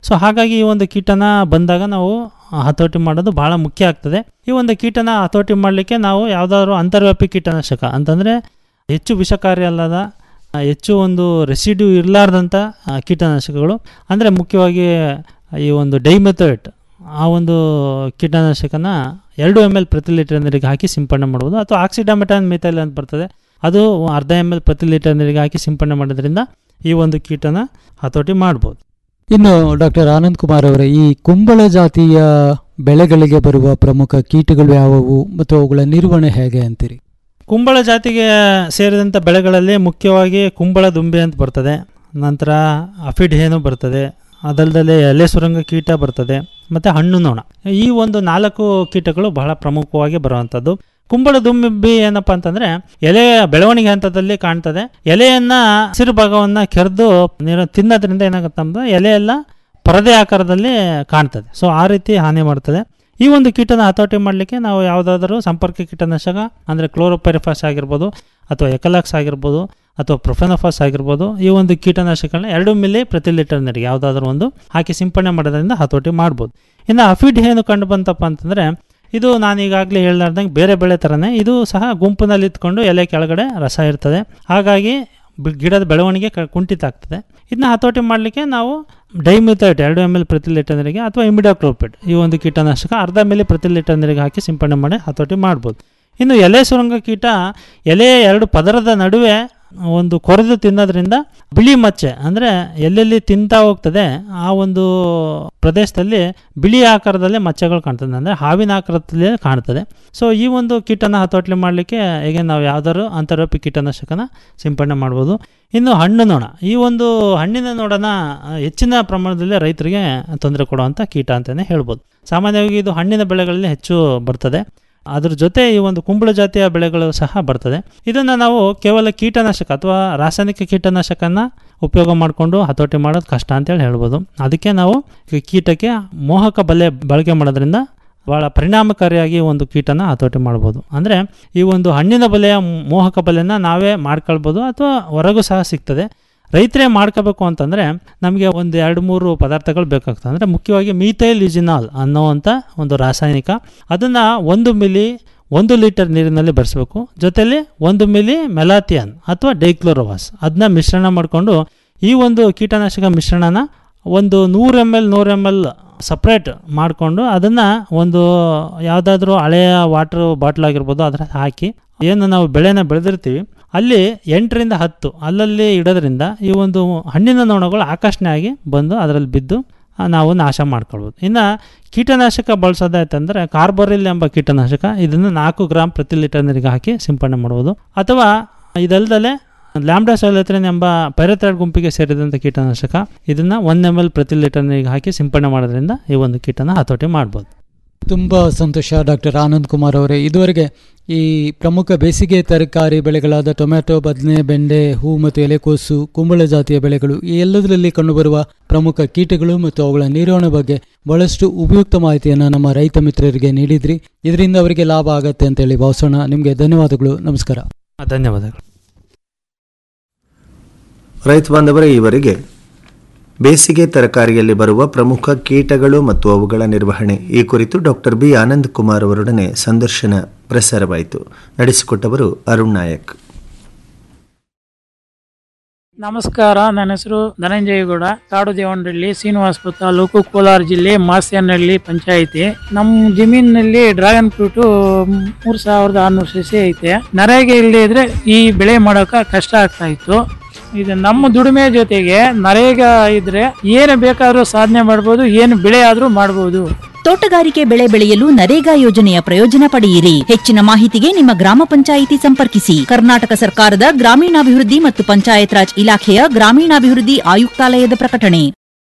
ಸೊ ಹಾಗಾಗಿ ಈ ಒಂದು ಕೀಟನ ಬಂದಾಗ ನಾವು ಹತೋಟಿ ಮಾಡೋದು ಬಹಳ ಮುಖ್ಯ ಆಗ್ತದೆ ಈ ಒಂದು ಕೀಟನ ಹತೋಟಿ ಮಾಡಲಿಕ್ಕೆ ನಾವು ಯಾವುದಾದ್ರು ಅಂತರ್ವ್ಯಾಪಿ ಕೀಟನಾಶಕ ಅಂತಂದರೆ ಹೆಚ್ಚು ವಿಷಕಾರಿ ಅಲ್ಲದ ಆ, ಹೆಚ್ಚು ಒಂದು ರೆಸಿಡ್ಯೂ ಇರಲಾರ್ದಂಥ ಆ, ಕೀಟನಾಶಕಗಳು ಅಂದರೆ ಮುಖ್ಯವಾಗಿ ಈ ಒಂದು ಡೈಮೆಥೋಯೇಟ್ ಆ ಒಂದು ಕೀಟನಾಶಕನ ಎರಡು ಎಮ್ ಎಲ್ ಪ್ರತಿ ಲೀಟರ್ ನೀರಿಗೆ ಹಾಕಿ ಸಿಂಪಡಣೆ ಮಾಡ್ಬೋದು ಅಥವಾ ಆಕ್ಸಿಡಾಮೆಟಾನ್ ಮಿಥೈಲ್ ಅಂತ ಬರ್ತದೆ ಅದು ಅರ್ಧ ಎಮ್ ಎಲ್ ಪ್ರತಿ ಲೀಟರ್ ನೀರಿಗೆ ಹಾಕಿ ಸಿಂಪಡಣೆ ಮಾಡೋದ್ರಿಂದ ಈ ಒಂದು ಕೀಟನ ಹತೋಟಿ ಮಾಡ್ಬೋದು ಇನ್ನು ಡಾಕ್ಟರ್ ಆನಂದ್ ಕುಮಾರ್ ಅವರೇ ಈ ಕುಂಬಳ ಜಾತಿಯ ಬೆಳೆಗಳಿಗೆ ಬರುವ ಪ್ರಮುಖ ಕೀಟಗಳು ಯಾವುವು ಮತ್ತು ಅವುಗಳ ನಿರ್ವಹಣೆ ಹೇಗೆ ಅಂತೀರಿ ಕುಂಬಳ ಜಾತಿಗೆ ಸೇರಿದಂಥ ಬೆಳೆಗಳಲ್ಲಿ ಮುಖ್ಯವಾಗಿ ಕುಂಬಳ ದುಂಬೆ ಅಂತ ಬರ್ತದೆ ನಂತರ ಅಫಿಡ್ ಹೇನು ಬರ್ತದೆ ಅದಲ್ಲದೆ ಎಲೆ ಸುರಂಗ ಕೀಟ ಬರ್ತದೆ ಮತ್ತು ಹಣ್ಣು ನೊಣ ಈ ಒಂದು ನಾಲ್ಕು ಕೀಟಗಳು ಬಹಳ ಪ್ರಮುಖವಾಗಿ ಬರುವಂಥದ್ದು ಕುಂಬಳ ದುಂಬಿ ಏನಪ್ಪ ಅಂತಂದ್ರೆ ಎಲೆ ಬೆಳವಣಿಗೆ ಹಂತದಲ್ಲಿ ಕಾಣ್ತದೆ ಎಲೆಯನ್ನ ಹಸಿರು ಭಾಗವನ್ನ ಕೆರೆದು ನೀರು ತಿನ್ನೋದ್ರಿಂದ ಏನಾಗುತ್ತೆ ಅಂದ್ರೆ ಎಲೆ ಎಲ್ಲ ಪರದೆ ಆಕಾರದಲ್ಲಿ ಕಾಣ್ತದೆ ಸೊ ಆ ರೀತಿ ಹಾನಿ ಮಾಡ್ತದೆ ಈ ಒಂದು ಕೀಟನ ಹತೋಟಿ ಮಾಡಲಿಕ್ಕೆ ನಾವು ಯಾವುದಾದ್ರೂ ಸಂಪರ್ಕ ಕೀಟನಾಶಕ ಅಂದರೆ ಕ್ಲೋರೋಪೆರಿಫಾಸ್ ಆಗಿರ್ಬೋದು ಅಥವಾ ಎಕಲಾಕ್ಸ್ ಆಗಿರ್ಬೋದು ಅಥವಾ ಪ್ರೊಫೆನೋಫಾಸ್ ಆಗಿರ್ಬೋದು ಈ ಒಂದು ಕೀಟನಾಶಕಗಳನ್ನ ಎರಡು ಮಿಲಿ ಪ್ರತಿ ಲೀಟರ್ ನೀರಿಗೆ ಯಾವುದಾದ್ರೂ ಒಂದು ಹಾಕಿ ಸಿಂಪಡಣೆ ಮಾಡೋದ್ರಿಂದ ಹತೋಟಿ ಮಾಡ್ಬೋದು ಇನ್ನು ಅಫಿಡ್ ಏನು ಕಂಡು ಬಂತಪ್ಪ ಅಂತಂದರೆ ಇದು ನಾನು ಈಗಾಗಲೇ ಹೇಳ್ದಾರ್ದಂಗೆ ಬೇರೆ ಬೆಳೆ ಥರನೇ ಇದು ಸಹ ಗುಂಪಿನಲ್ಲಿ ಇತ್ಕೊಂಡು ಎಲೆ ಕೆಳಗಡೆ ರಸ ಇರ್ತದೆ ಹಾಗಾಗಿ ಬಿ- ಗಿಡದ ಬೆಳವಣಿಗೆ ಕ- ಕುಂಠಿತ ಆಗ್ತದೆ ಇದನ್ನ ಹತೋಟಿ ಮಾಡಲಿಕ್ಕೆ ನಾವು ಡೈಮಿಥೈಟ್ ಎರಡು ಎಮ್ ಎಲ್ ಪ್ರತಿ ಲೀಟರ್ ನೀರಿಗೆ ಅಥವಾ ಇಮಿಡಾಕ್ಲೋಪಿಡ್ ಈ ಒಂದು ಕೀಟನಾಶಕ ಅರ್ಧ ಮಿಲಿ ಪ್ರತಿ ಲೀಟರ್ ನೀರಿಗೆ ಹಾಕಿ ಸಿಂಪಡಣೆ ಮಾಡಿ ಹತೋಟಿ ಮಾಡ್ಬೋದು ಇನ್ನು ಎಲೆ ಸುರಂಗ ಕೀಟ ಎಲೆಯ ಎರಡು ಪದರದ ನಡುವೆ ಒಂದು ಕೊರೆದು ತಿನ್ನೋದ್ರಿಂದ ಬಿಳಿ ಮಚ್ಚೆ ಅಂದರೆ ಎಲ್ಲೆಲ್ಲಿ ತಿಂತಾ ಹೋಗ್ತದೆ ಆ ಒಂದು ಪ್ರದೇಶದಲ್ಲಿ ಬಿಳಿ ಆಕಾರದಲ್ಲಿ ಮಚ್ಚೆಗಳು ಕಾಣ್ತದೆ ಅಂದರೆ ಹಾವಿನ ಆಕಾರದಲ್ಲಿ ಕಾಣ್ತದೆ ಸೊ ಈ ಒಂದು ಕೀಟನ ಹತೋಟಿ ಮಾಡಲಿಕ್ಕೆ ಹೇಗೆ ನಾವು ಯಾವ್ದಾದ್ರು ಅಂತರ್ವ್ಯಾಪಿ ಕೀಟನಾಶಕನ ಸಿಂಪಡಣೆ ಮಾಡ್ಬೋದು ಇನ್ನು ಹಣ್ಣು ನೊಣ ಈ ಒಂದು ಹಣ್ಣಿನ ನೊಣನ ಆ, ಹೆಚ್ಚಿನ ಪ್ರಮಾಣದಲ್ಲಿ ರೈತರಿಗೆ ತೊಂದರೆ ಕೊಡುವಂಥ ಕೀಟ ಅಂತಲೇ ಹೇಳ್ಬೋದು ಸಾಮಾನ್ಯವಾಗಿ ಇದು ಹಣ್ಣಿನ ಬೆಳೆಗಳಲ್ಲಿ ಹೆಚ್ಚು ಬರ್ತದೆ ಅದ್ರ ಜೊತೆ ಈ ಒಂದು ಕುಂಬಳ ಜಾತಿಯ ಬೆಳೆಗಳು ಸಹ ಬರ್ತದೆ ಇದನ್ನು ನಾವು ಕೇವಲ ಕೀಟನಾಶಕ ಅಥವಾ ರಾಸಾಯನಿಕ ಕೀಟನಾಶಕನ ಉಪಯೋಗ ಮಾಡಿಕೊಂಡು ಹತೋಟಿ ಮಾಡೋದು ಕಷ್ಟ ಅಂತೇಳಿ ಹೇಳ್ಬೋದು ಅದಕ್ಕೆ ನಾವು ಈ ಕೀಟಕ್ಕೆ ಮೋಹಕ ಬಲೆ ಬಳಕೆ ಮಾಡೋದ್ರಿಂದ ಭಾಳ ಪರಿಣಾಮಕಾರಿಯಾಗಿ ಒಂದು ಕೀಟನ ಹತೋಟಿ ಮಾಡ್ಬೋದು ಅಂದರೆ ಈ ಒಂದು ಹಣ್ಣಿನ ಬಲೆಯ ಮೋಹಕ ಬಲೆನ ನಾವೇ ಮಾಡ್ಕೊಳ್ಬೋದು ಅಥವಾ ಹೊರಗೂ ಸಹ ಸಿಗ್ತದೆ ರೈತರೇ ಮಾಡ್ಕೋಬೇಕು ಅಂತಂದರೆ ನಮಗೆ ಒಂದು ಎರಡು ಮೂರು ಪದಾರ್ಥಗಳು ಬೇಕಾಗ್ತದೆ ಅಂದರೆ ಮುಖ್ಯವಾಗಿ ಮೀಥೈಲ್ ಯುಜಿನಾಲ್ ಅನ್ನೋವಂಥ ಒಂದು ರಾಸಾಯನಿಕ ಅದನ್ನು ಒಂದು ಮಿಲಿ ಒಂದು ಲೀಟರ್ ನೀರಿನಲ್ಲಿ ಬೆರೆಸಬೇಕು ಜೊತೆಲಿ ಒಂದು ಮಿಲಿ ಮೆಲಾಥಿಯನ್ ಅಥವಾ ಡೈಕ್ಲೋರೋವಾಸ್ ಅದನ್ನ ಮಿಶ್ರಣ ಮಾಡಿಕೊಂಡು ಈ ಒಂದು ಕೀಟನಾಶಕ ಮಿಶ್ರಣನ ಒಂದು ನೂರು ಎಮ್ ಎಲ್ ನೂರು ಎಮ್ ಎಲ್ ಸಪ್ರೇಟ್ ಮಾಡಿಕೊಂಡು ಅದನ್ನು ಒಂದು ಯಾವುದಾದ್ರೂ ಹಳೆಯ ವಾಟ್ರ್ ಬಾಟ್ಲ್ ಆಗಿರ್ಬೋದು ಅದರ ಹಾಕಿ ಏನು ನಾವು ಬೆಳೆನ ಬೆಳೆದಿರ್ತೀವಿ ಅಲ್ಲಿ ಎಂಟರಿಂದ ಹತ್ತು ಅಲ್ಲಲ್ಲಿ ಇಡೋದ್ರಿಂದ ಈ ಒಂದು ಹಣ್ಣಿನ ನೊಣಗಳು ಆಕರ್ಷಣೆ ಆಗಿ ಬಂದು ಅದರಲ್ಲಿ ಬಿದ್ದು ಆ, ನಾವು ನಾಶ ಮಾಡ್ಕೊಳ್ಬೋದು ಇನ್ನು ಕೀಟನಾಶಕ ಬಳಸೋದಾಯ್ತಂದರೆ ಕಾರ್ಬರಿಲ್ ಎಂಬ ಕೀಟನಾಶಕ ಇದನ್ನು ನಾಲ್ಕು ಗ್ರಾಮ್ ಪ್ರತಿ ಲೀಟರ್ ನೀರಿಗೆ ಹಾಕಿ ಸಿಂಪಡಣೆ ಮಾಡ್ಬೋದು ಅಥವಾ ಇದಲ್ದಲೆ ಲ್ಯಾಂಬ್ಡಾ ಸೈಲತ್ರಿನ್ ಎಂಬ ಪೈರಥ್ರಾಯ್ಡ್ ಗುಂಪಿಗೆ ಸೇರಿದಂಥ ಕೀಟನಾಶಕ ಇದನ್ನು ಒನ್ ಎಮ್ ಎಲ್ ಪ್ರತಿ ಲೀಟರ್ ನೀರಿಗೆ ಹಾಕಿ ಸಿಂಪಡಣೆ ಮಾಡೋದ್ರಿಂದ ಈ ಒಂದು ಕೀಟನ ಹತೋಟಿ ಮಾಡ್ಬೋದು ತುಂಬ ಸಂತೋಷ ಡಾಕ್ಟರ್ ಆನಂದ್ ಕುಮಾರ್ ಅವರೇ ಇದುವರೆಗೆ ಈ ಪ್ರಮುಖ ಬೇಸಿಗೆ ತರಕಾರಿ ಬೆಳೆಗಳಾದ ಟೊಮ್ಯಾಟೊ ಬದನೆ ಬೆಂಡೆ ಹೂ ಮತ್ತು ಎಲೆಕೋಸು ಕುಂಬಳ ಜಾತಿಯ ಬೆಳೆಗಳು ಈ ಎಲ್ಲದರಲ್ಲಿ ಕಂಡುಬರುವ ಪ್ರಮುಖ ಕೀಟಗಳು ಮತ್ತು ಅವುಗಳ ನಿರ್ವಹಣೆ ಬಗ್ಗೆ ಬಹಳಷ್ಟು ಉಪಯುಕ್ತ ಮಾಹಿತಿಯನ್ನು ನಮ್ಮ ರೈತ ಮಿತ್ರರಿಗೆ ನೀಡಿದ್ರಿ ಇದರಿಂದ ಅವರಿಗೆ ಲಾಭ ಆಗತ್ತೆ ಅಂತೇಳಿ ಭಾವಿಸೋಣ ನಿಮಗೆ ಧನ್ಯವಾದಗಳು ನಮಸ್ಕಾರ ಧನ್ಯವಾದಗಳು ರೈತ ಬಾಂಧವರೇ ಈವರೆಗೆ ಬೇಸಿಗೆ ತರಕಾರಿಯಲ್ಲಿ ಬರುವ ಪ್ರಮುಖ ಕೀಟಗಳು ಮತ್ತು ಅವುಗಳ ನಿರ್ವಹಣೆ ಈ ಕುರಿತು ಡಾಕ್ಟರ್ ಬಿ ಆನಂದ್ ಕುಮಾರ್ ಅವರೊಡನೆ ಸಂದರ್ಶನ ಪ್ರಸಾರವಾಯಿತು ನಡೆಸಿಕೊಟ್ಟವರು ಅರುಣ್ ನಾಯಕ್ ನಮಸ್ಕಾರ ನನ್ನ ಹೆಸರು ಧನಂಜಯಗೌಡ ಕಾಡು ದೇವನಹಳ್ಳಿ ಶ್ರೀನಿವಾಸಪುರ ತಾಲೂಕು ಕೋಲಾರ ಜಿಲ್ಲೆ ಮಾಸ್ಯನಹಳ್ಳಿ ಪಂಚಾಯಿತಿ ನಮ್ಮ ಜಮೀನಿನಲ್ಲಿ ಡ್ರ್ಯಾಗನ್ ಫ್ರೂಟ್ ಮೂರ್ ಸಾವಿರದ ಆರ್ನೂರು ಸಸಿ ಐತೆ ನರೇಗೆ ಇಲ್ಲದೆ ಇದ್ರೆ ಈ ಬೆಳೆ ಮಾಡೋಕ ಕಷ್ಟ ಆಗ್ತಾ ಇತ್ತು ಇದು ನಮ್ಮ ದುಡಿಮೆ ಜೊತೆಗೆ ನರೇಗ ಇದ್ರೆ ಏನು ಬೇಕಾದ್ರೂ ಸಾಧನೆ ಮಾಡ್ಬೋದು ಏನು ಬೆಳೆ ಆದ್ರೂ ಮಾಡ್ಬೋದು ತೋಟಗಾರಿಕೆ ಬೆಳೆ ಬೆಳೆಯಲು ನರೇಗಾ ಯೋಜನೆಯ ಪ್ರಯೋಜನ ಪಡೆಯಿರಿ ಹೆಚ್ಚಿನ ಮಾಹಿತಿಗೆ ನಿಮ್ಮ ಗ್ರಾಮ ಪಂಚಾಯಿತಿ ಸಂಪರ್ಕಿಸಿ ಕರ್ನಾಟಕ ಸರ್ಕಾರದ ಗ್ರಾಮೀಣಾಭಿವೃದ್ಧಿ ಮತ್ತು ಪಂಚಾಯತ್ ರಾಜ್ ಇಲಾಖೆಯ ಗ್ರಾಮೀಣಾಭಿವೃದ್ಧಿ ಆಯುಕ್ತಾಲಯದ ಪ್ರಕಟಣೆ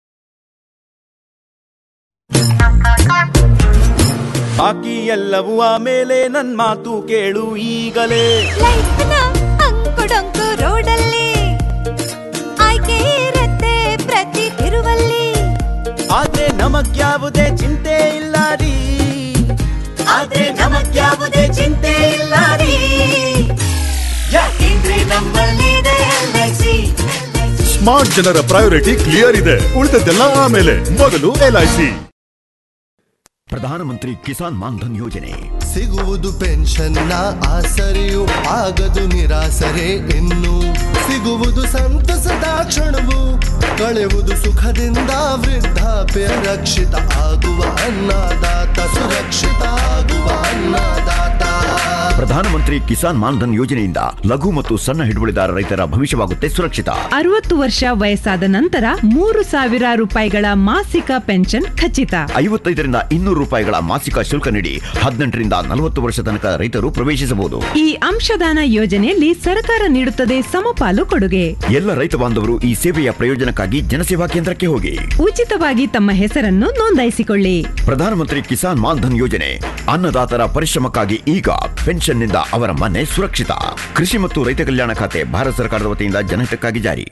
ಬಾಕಿ ಎಲ್ಲವೂ ಆಮೇಲೆ ನನ್ ಮಾತು ಕೇಳು ಈಗಲೇ ಅಂಕುಡೊಂಕು ರೋಡಲ್ಲಿ ಆಯ್ಕೆ ಇರತ್ತೆ ಪ್ರತಿ ತಿರುವಲ್ಲಿ ಆದ್ರೆ ನಮಗ್ಯಾವುದೇ ಚಿಂತೆ ಇಲ್ಲ ರೀ ಆದ್ರೆ ನಮಗ್ಯಾವುದೇ ಚಿಂತೆ ಇಲ್ಲ ರೀ ಯಾಕೆಂದ್ರೆ ನಮ್ಮಲ್ಲಿದೆ LIC. ಸ್ಮಾರ್ಟ್ ಜನರ ಪ್ರಯಾರಿಟಿ ಕ್ಲಿಯರ್ ಇದೆ ಉಳಿದದ್ದೆಲ್ಲ ಆಮೇಲೆ ಮೊದಲು ಎಲ್ಐಸಿ ಪ್ರಧಾನಮಂತ್ರಿ ಕಿಸಾನ್ ಮಾನ್ಧನ್ ಯೋಜನೆ ಸಿಗುವುದು ಪೆನ್ಷನ್ನ ಆಸರೆಯು ಆಗದು ನಿರಾಸರೆ ಇನ್ನು ಸಿಗುವುದು ಸಂತಸದ ಕ್ಷಣವು ಕಳೆಯುವುದು ಸುಖದಿಂದ ವೃದ್ಧಾಪ್ಯ ರಕ್ಷಿತ ಆಗುವ ಅನ್ನದಾತ ಸುರಕ್ಷಿತ ಆಗುವ ಅನ್ನದಾತ ಪ್ರಧಾನಮಂತ್ರಿ ಕಿಸಾನ್ ಮಾನ್ಧನ್ ಯೋಜನೆಯಿಂದ ಲಘು ಮತ್ತು ಸಣ್ಣ ಹಿಡುವಳಿದಾರ ರೈತರ ಭವಿಷ್ಯವಾಗುತ್ತೆ ಸುರಕ್ಷಿತ ಅರವತ್ತು ವರ್ಷ ವಯಸ್ಸಾದ ನಂತರ ಮೂರು ಸಾವಿರ ರೂಪಾಯಿಗಳ ಮಾಸಿಕ ಪೆನ್ಷನ್ ಖಚಿತ ಐವತ್ತೈದರಿಂದ ಇನ್ನೂರು ರೂಪಾಯಿಗಳ ಮಾಸಿಕ ಶುಲ್ಕ ನೀಡಿ ಹದಿನೆಂಟರಿಂದ ನಲವತ್ತು ವರ್ಷ ತನಕ ರೈತರು ಪ್ರವೇಶಿಸಬಹುದು ಈ ಅಂಶದಾನ ಯೋಜನೆಯಲ್ಲಿ ಸರ್ಕಾರ ನೀಡುತ್ತದೆ ಸಮಪಾಲು ಕೊಡುಗೆ ಎಲ್ಲ ರೈತ ಬಾಂಧವರು ಈ ಸೇವೆಯ ಪ್ರಯೋಜನಕ್ಕಾಗಿ ಜನಸೇವಾ ಕೇಂದ್ರಕ್ಕೆ ಹೋಗಿ ಉಚಿತವಾಗಿ ತಮ್ಮ ಹೆಸರನ್ನು ನೋಂದಾಯಿಸಿಕೊಳ್ಳಿ ಪ್ರಧಾನಮಂತ್ರಿ ಕಿಸಾನ್ ಮಾನ್ಧನ್ ಯೋಜನೆ ಅನ್ನದಾತರ ಪರಿಶ್ರಮಕ್ಕಾಗಿ ಈಗ ಪೆನ್ಷನ್ನಿಂದ ಅವರ ಮನೆ ಸುರಕ್ಷಿತ ಕೃಷಿ ಮತ್ತು ರೈತ ಕಲ್ಯಾಣ ಖಾತೆ ಭಾರತ ಸರ್ಕಾರದ ವತಿಯಿಂದ ಜನಹಿತಕ್ಕಾಗಿ ಜಾರಿ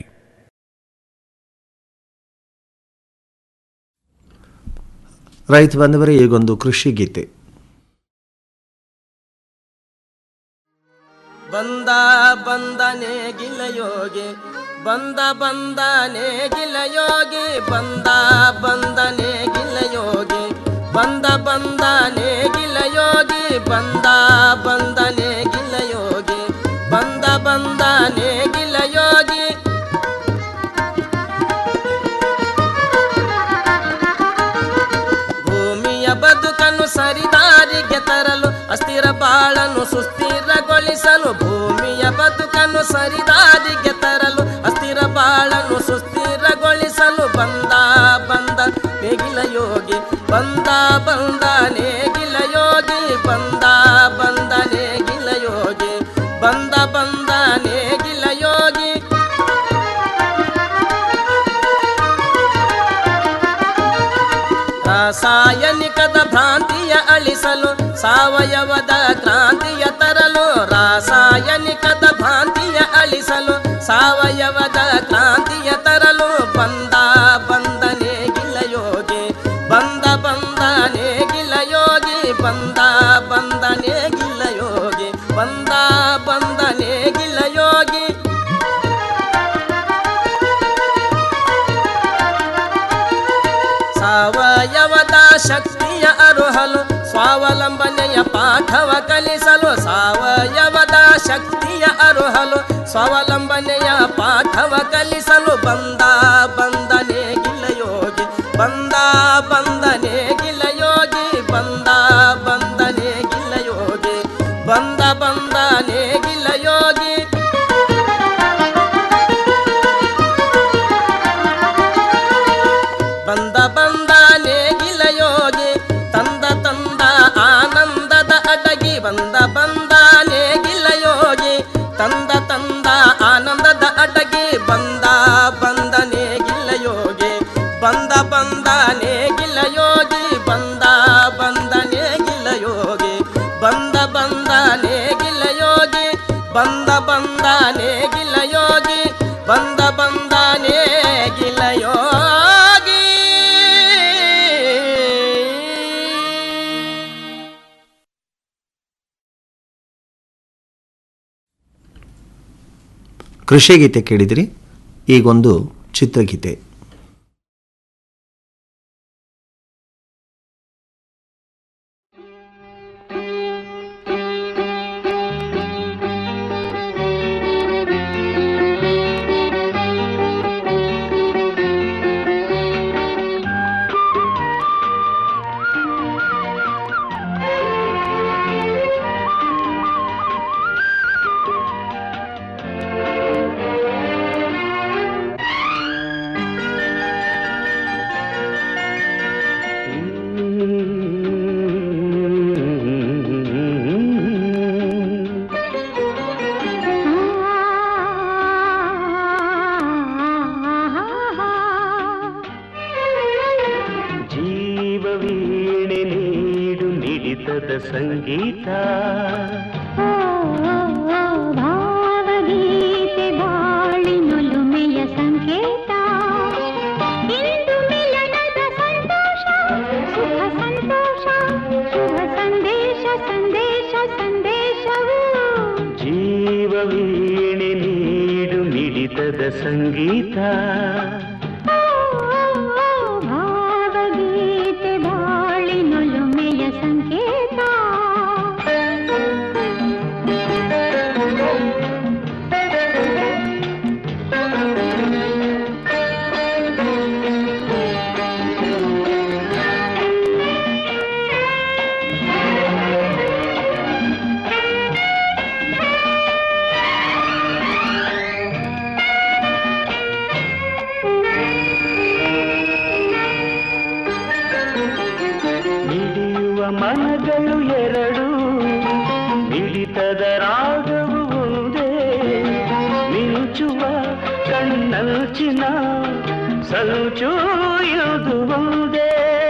ರೈತ ಬಂದವರೇ ಈಗೊಂದು ಕೃಷಿ ಗೀತೆ ಬಂದ ಬಂದನೆ ಗಿಲಯೋಗಿ ಬಂದ ಬಂದನೆ ಗಿಲಯೋಗಿ ಬಂದ ಬಂದನೆ ಗಿಲಯೋಗಿ ಬಂದ ಬಂದನೆ ಗಿಲಯೋಗಿ ಬಂದ ಬಂದನೆ ಗಿಲಯೋಗಿ ಬಂದ ಬಂದನೆ ಗಿಲಯೋಗಿ ಭೂಮಿಯ ಬದುಕನ್ನು ಸರಿದಾರಿಗೆ ತರಲು ಅಸ್ಥಿರ ಬಾಳನ್ನು ಸುಸ್ಥಿರಗೊಳಿಸಲು ಭೂಮಿಯ ಬದುಕನ್ನು ಸರಿದಾರಿಗೆ ತರಲು ಅಸ್ಥಿರ ಬಾಳನ್ನು ಸುಸ್ಥಿರಗೊಳಿಸಲು ಬಂದ ಬಂದ ನೇಗಿಲ ಯೋಗಿ ಬಂದ ಬಂದ ನೇಗಿಲ ಯೋಗಿ ಬಂದ ಬಂದ ನೇಗಿಲ ಯೋಗಿ ಬಂದ ಬಂದ ನೇಗಿಲ ಯೋಗಿ ರಾಸಾಯನಿಕದ ಭ್ರಾಂತಿಯ ಅಳಿಸಲು ಸಾವಯವದ ಕ್ರಾಂತಿಯ ತರಲು ರಾಸಾಯನಿಕದ ಭ್ರಾಂತಿಯ ಅಳಿಸಲು ಸಾವಯವದ ಕ್ರಾಂತಿಯ ತರಲು ಬಂದ ಬಂದನೆ ಗಿಲಯೋಗಿ ಬಂದ ಬಂದನೆ ಗಿಲಯೋಗಿ ಬಂದ ಬಂದನೆ ಗಿಲಯೋಗಿ ಬಂದ ಬಂದನೆ ಗಿಲಯೋಗಿ ಸಾವಯವದ ಶಕ್ತಿಯ ಅರುಹಲು ಸ್ವಾವಲಂಬನೆಯ ಪಾಠವ ಕಲಿಸಲು ಸಾವಯವದ ಶಕ್ತಿಯ ಅರುಹಲು ಸ್ವಾವಲಂಬನೆಯ ಪಾಠವ ಕಲಿಸಲು ಬಂದ ಬಂದನೆ ಗಿಲಯೋಗಿ ಬಂದ ಬಂದನೆ ಗಿಲಯೋಗಿ ಬಂದ ಬಂದನೆ ಗಿಲಯೋಗಿ ಬಂದ ಬಂದನೆ ಗಿಲಯೋಗಿ ಬಂದ ಬಂದ ನೇಗಿಲ ಯೋಗಿ ತಂದ ತಂದ ಆನಂದದ ಅಡಗಿ ಬಂದ ಬಂದ ನೇಗಿಲ ಯೋಗಿ ತಂದ ತಂದ ಆನಂದದ ಅಡಗಿ ಬಂದ ಬಂದ ನೇಗಿಲ ಯೋಗಿ ಬಂದ ಬಂದ ನೇಗಿಲ ಯೋಗಿ ಬಂದ ಬಂದ ನೇಗಿಲ ಯೋಗಿ ಬಂದ ಬಂದ ನೇಗಿಲ ಯೋಗಿ ಬಂದ ಬಂದ ನೇಗಿಲ ಯೋಗಿ ಬಂದ ಬಂದ ನೇಗಿಲ ಯೋಗಿ ಕೃಷಿ ಗೀತೆ ಕೇಳಿದಿರಿ ಈಗೊಂದು ಚಿತ್ರಗೀತೆ ಜೀವವೀಣೆ ನೀಡು ಮಿಡಿತದ ಸಂಗೀತ ಭಾವಗೀತೆ ಬಾಳಿನೊಲುಮೆಯ ಸಂಕೇತ ಇಂದು ಮಿಲನದ ಸಂತೋಷ ಸುಖ ಸಂತೋಷ ಶುಭ ಸಂದೇಶ ಸಂದೇಶ ಸಂದೇಶವು ಜೀವವೀಣೆ ನೀಡು ಮಿಡಿತದ ಸಂಗೀತ ಭಾವಗೀತೆ ಬಾಳಿನೊಲುಮೆಯ ಸಂಕೇತ ಮಿಡಿಯುವ ಮನಗಳು ಎರಡು ಮಿಡಿತದ ರಾಗವು ಒಂದೇ ಮಿಂಚುವ ಕಣ್ಣಂಚಿನ ಸಂಚು ಇದು ಒಂದೇ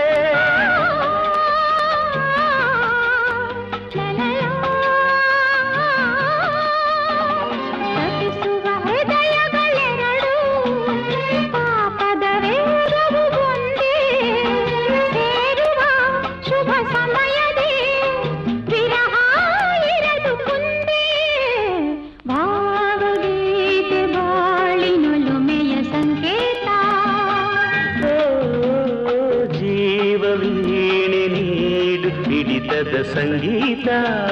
ತಪಿಸುವ ಹೃದಯಗಳೆರಡು ಪಾಪದ ವೇಗವು ಒಂದೇ ಸೇರುವ ಶುಭ ಸಮಯದೇ ವಿರಹ ಇರದು ಮುಂದೆ ಭಾವಗೀತೆ ಬಾಳಿನೊಲುಮೆಯ ಸಂಕೇತ ಜೀವ ವೀಣೆ ನೀಡು ಹಿಡಿತದ ಸಂಗೀತ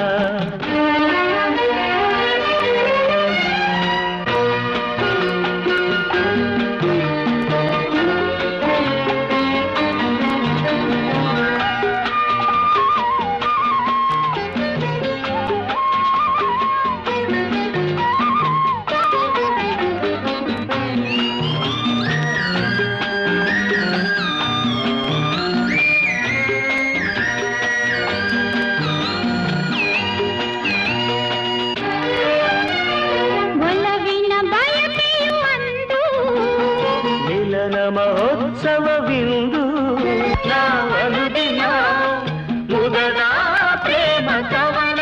ಒಲವಿನ ಬಯಕೆಯು ಅಂದು ಮಿಲನ ಮಹೋತ್ಸವವಿಂದು ನಾವನು ದಿನ ಮುದದ ಪ್ರೇಮ ಕವನ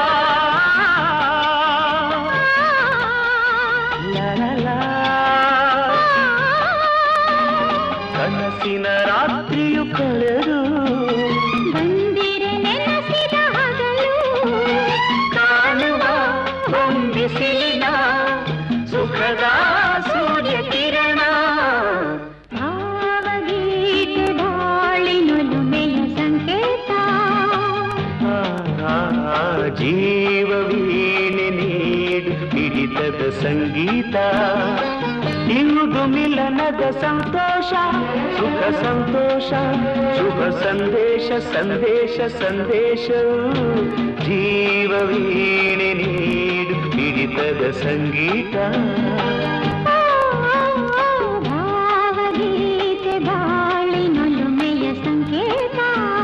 ಲಲಲಾ. ಕನಸಿನ ರಾತ್ರಿಯು ಕಳೆದು ಬಂದಿರೆ ನೆನಸಿದ ಹಗಲು ಕಾಣುವ ಹೊಂಬಿಸಿಲಿನ ಸುಖದ ಸೂರ್ಯ ಕಿರಣ ಭಾವಗೀತೆ ಬಾಳಿನೊಲುಮೆಯ ಸಂಕೇತ ಆ, ಜೀವ ವೀಣೆ ನೀಡು ಹಿಡಿತದ ಸಂಗೀತ ಇಂದು ಮಿಲನದ ಸಂತೋಷ ಸುಖ ಸಂತೋಷ ಶುಭ ಸಂದೇಶ ಸಂದೇಶ ಸಂದೇಶವು ಜೀವ ವೀಣೆ ನೀಡು ಹಿಡಿತದ ಸಂಗೀತ ಭಾವಗೀತೆ ಬಾಳಿನೊಲುಮೆಯ ಸಂಕೇತ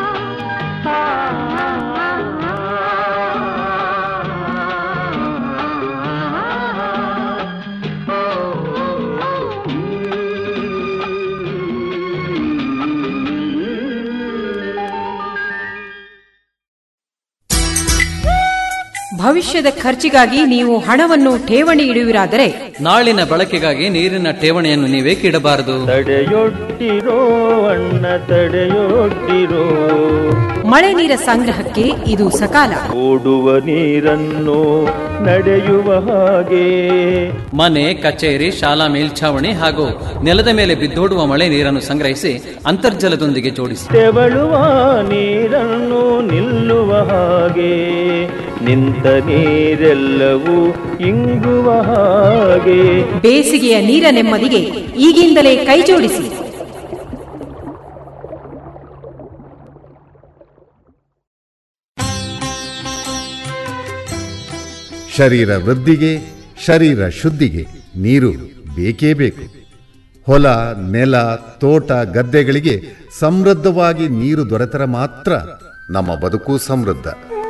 ಭವಿಷ್ಯದ ಖರ್ಚಿಗಾಗಿ ನೀವು ಹಣವನ್ನು ಠೇವಣಿ ಇಡುವಿರಾದರೆ ನಾಳಿನ ಬಳಕೆಗಾಗಿ ನೀರಿನ ಠೇವಣಿಯನ್ನು ನೀವೇಕಿಡಬಾರದು ತಡೆಯೊಡ್ಡಿರೋ ಅಣ್ಣ ತಡೆಯೊಡ್ಡಿರೋ ಮಳೆ ನೀರ ಸಂಗ್ರಹಕ್ಕೆ ಇದು ಸಕಾಲ ಓಡುವ ನೀರನ್ನು ನಡೆಯುವ ಹಾಗೆ ಮನೆ ಕಚೇರಿ ಶಾಲಾ ಮೇಲ್ಛಾವಣಿ ಹಾಗೂ ನೆಲದ ಮೇಲೆ ಬಿದ್ದೋಡುವ ಮಳೆ ನೀರನ್ನು ಸಂಗ್ರಹಿಸಿ ಅಂತರ್ಜಲದೊಂದಿಗೆ ಜೋಡಿಸಿ ತೆವಳುವ ನೀರನ್ನು ನಿಲ್ಲುವ ಹಾಗೆ ನಿಂತ ನೀರೆಲ್ಲವೂ ಇಂಗುವ ಹಾಗೆ ಬೇಸಿಗೆಯ ನೀರ ನೆಮ್ಮದಿಗೆ ಈಗಿಂದಲೇ ಕೈಜೋಡಿಸಿ ಶರೀರ ವೃದ್ಧಿಗೆ ಶರೀರ ಶುದ್ಧಿಗೆ ನೀರು ಬೇಕೇ ಬೇಕು ಹೊಲ ನೆಲ ತೋಟ ಗದ್ದೆಗಳಿಗೆ ಸಮೃದ್ಧವಾಗಿ ನೀರು ದೊರೆತರೆ ಮಾತ್ರ ನಮ್ಮ ಬದುಕು ಸಮೃದ್ಧ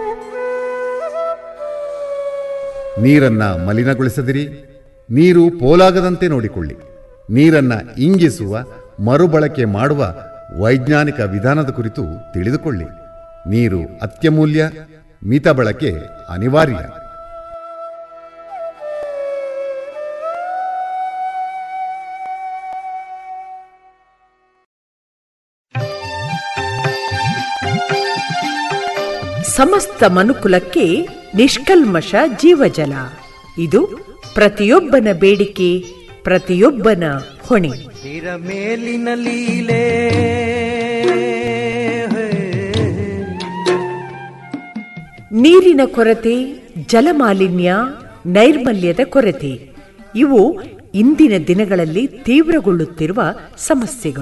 ನೀರನ್ನ ಮಲಿನಗೊಳಿಸದಿರಿ ನೀರು ಪೋಲಾಗದಂತೆ ನೋಡಿಕೊಳ್ಳಿ ನೀರನ್ನ ಇಂಗಿಸುವ ಮರುಬಳಕೆ ಮಾಡುವ ವೈಜ್ಞಾನಿಕ ವಿಧಾನದ ಕುರಿತು ತಿಳಿದುಕೊಳ್ಳಿ ನೀರು ಅತ್ಯಮೂಲ್ಯ ಮಿತ ಬಳಕೆ ಅನಿವಾರ್ಯ ಸಮಸ್ತ ಮನುಕುಲಕ್ಕೆ ನಿಷ್ಕಲ್ಮಶ ಜೀವಜಲ ಇದು ಪ್ರತಿಯೊಬ್ಬನ ಬೇಡಿಕೆ ಪ್ರತಿಯೊಬ್ಬನ ಹೊಣೆ ಸ್ಥಿರ ಮೇಲಿನ ಲೀಲೆ ನೀರಿನ ಕೊರತೆ ಜಲಮಾಲಿನ್ಯ ನೈರ್ಮಲ್ಯದ ಕೊರತೆ ಇವು ಇಂದಿನ ದಿನಗಳಲ್ಲಿ ತೀವ್ರಗೊಳ್ಳುತ್ತಿರುವ ಸಮಸ್ಯೆಗಳು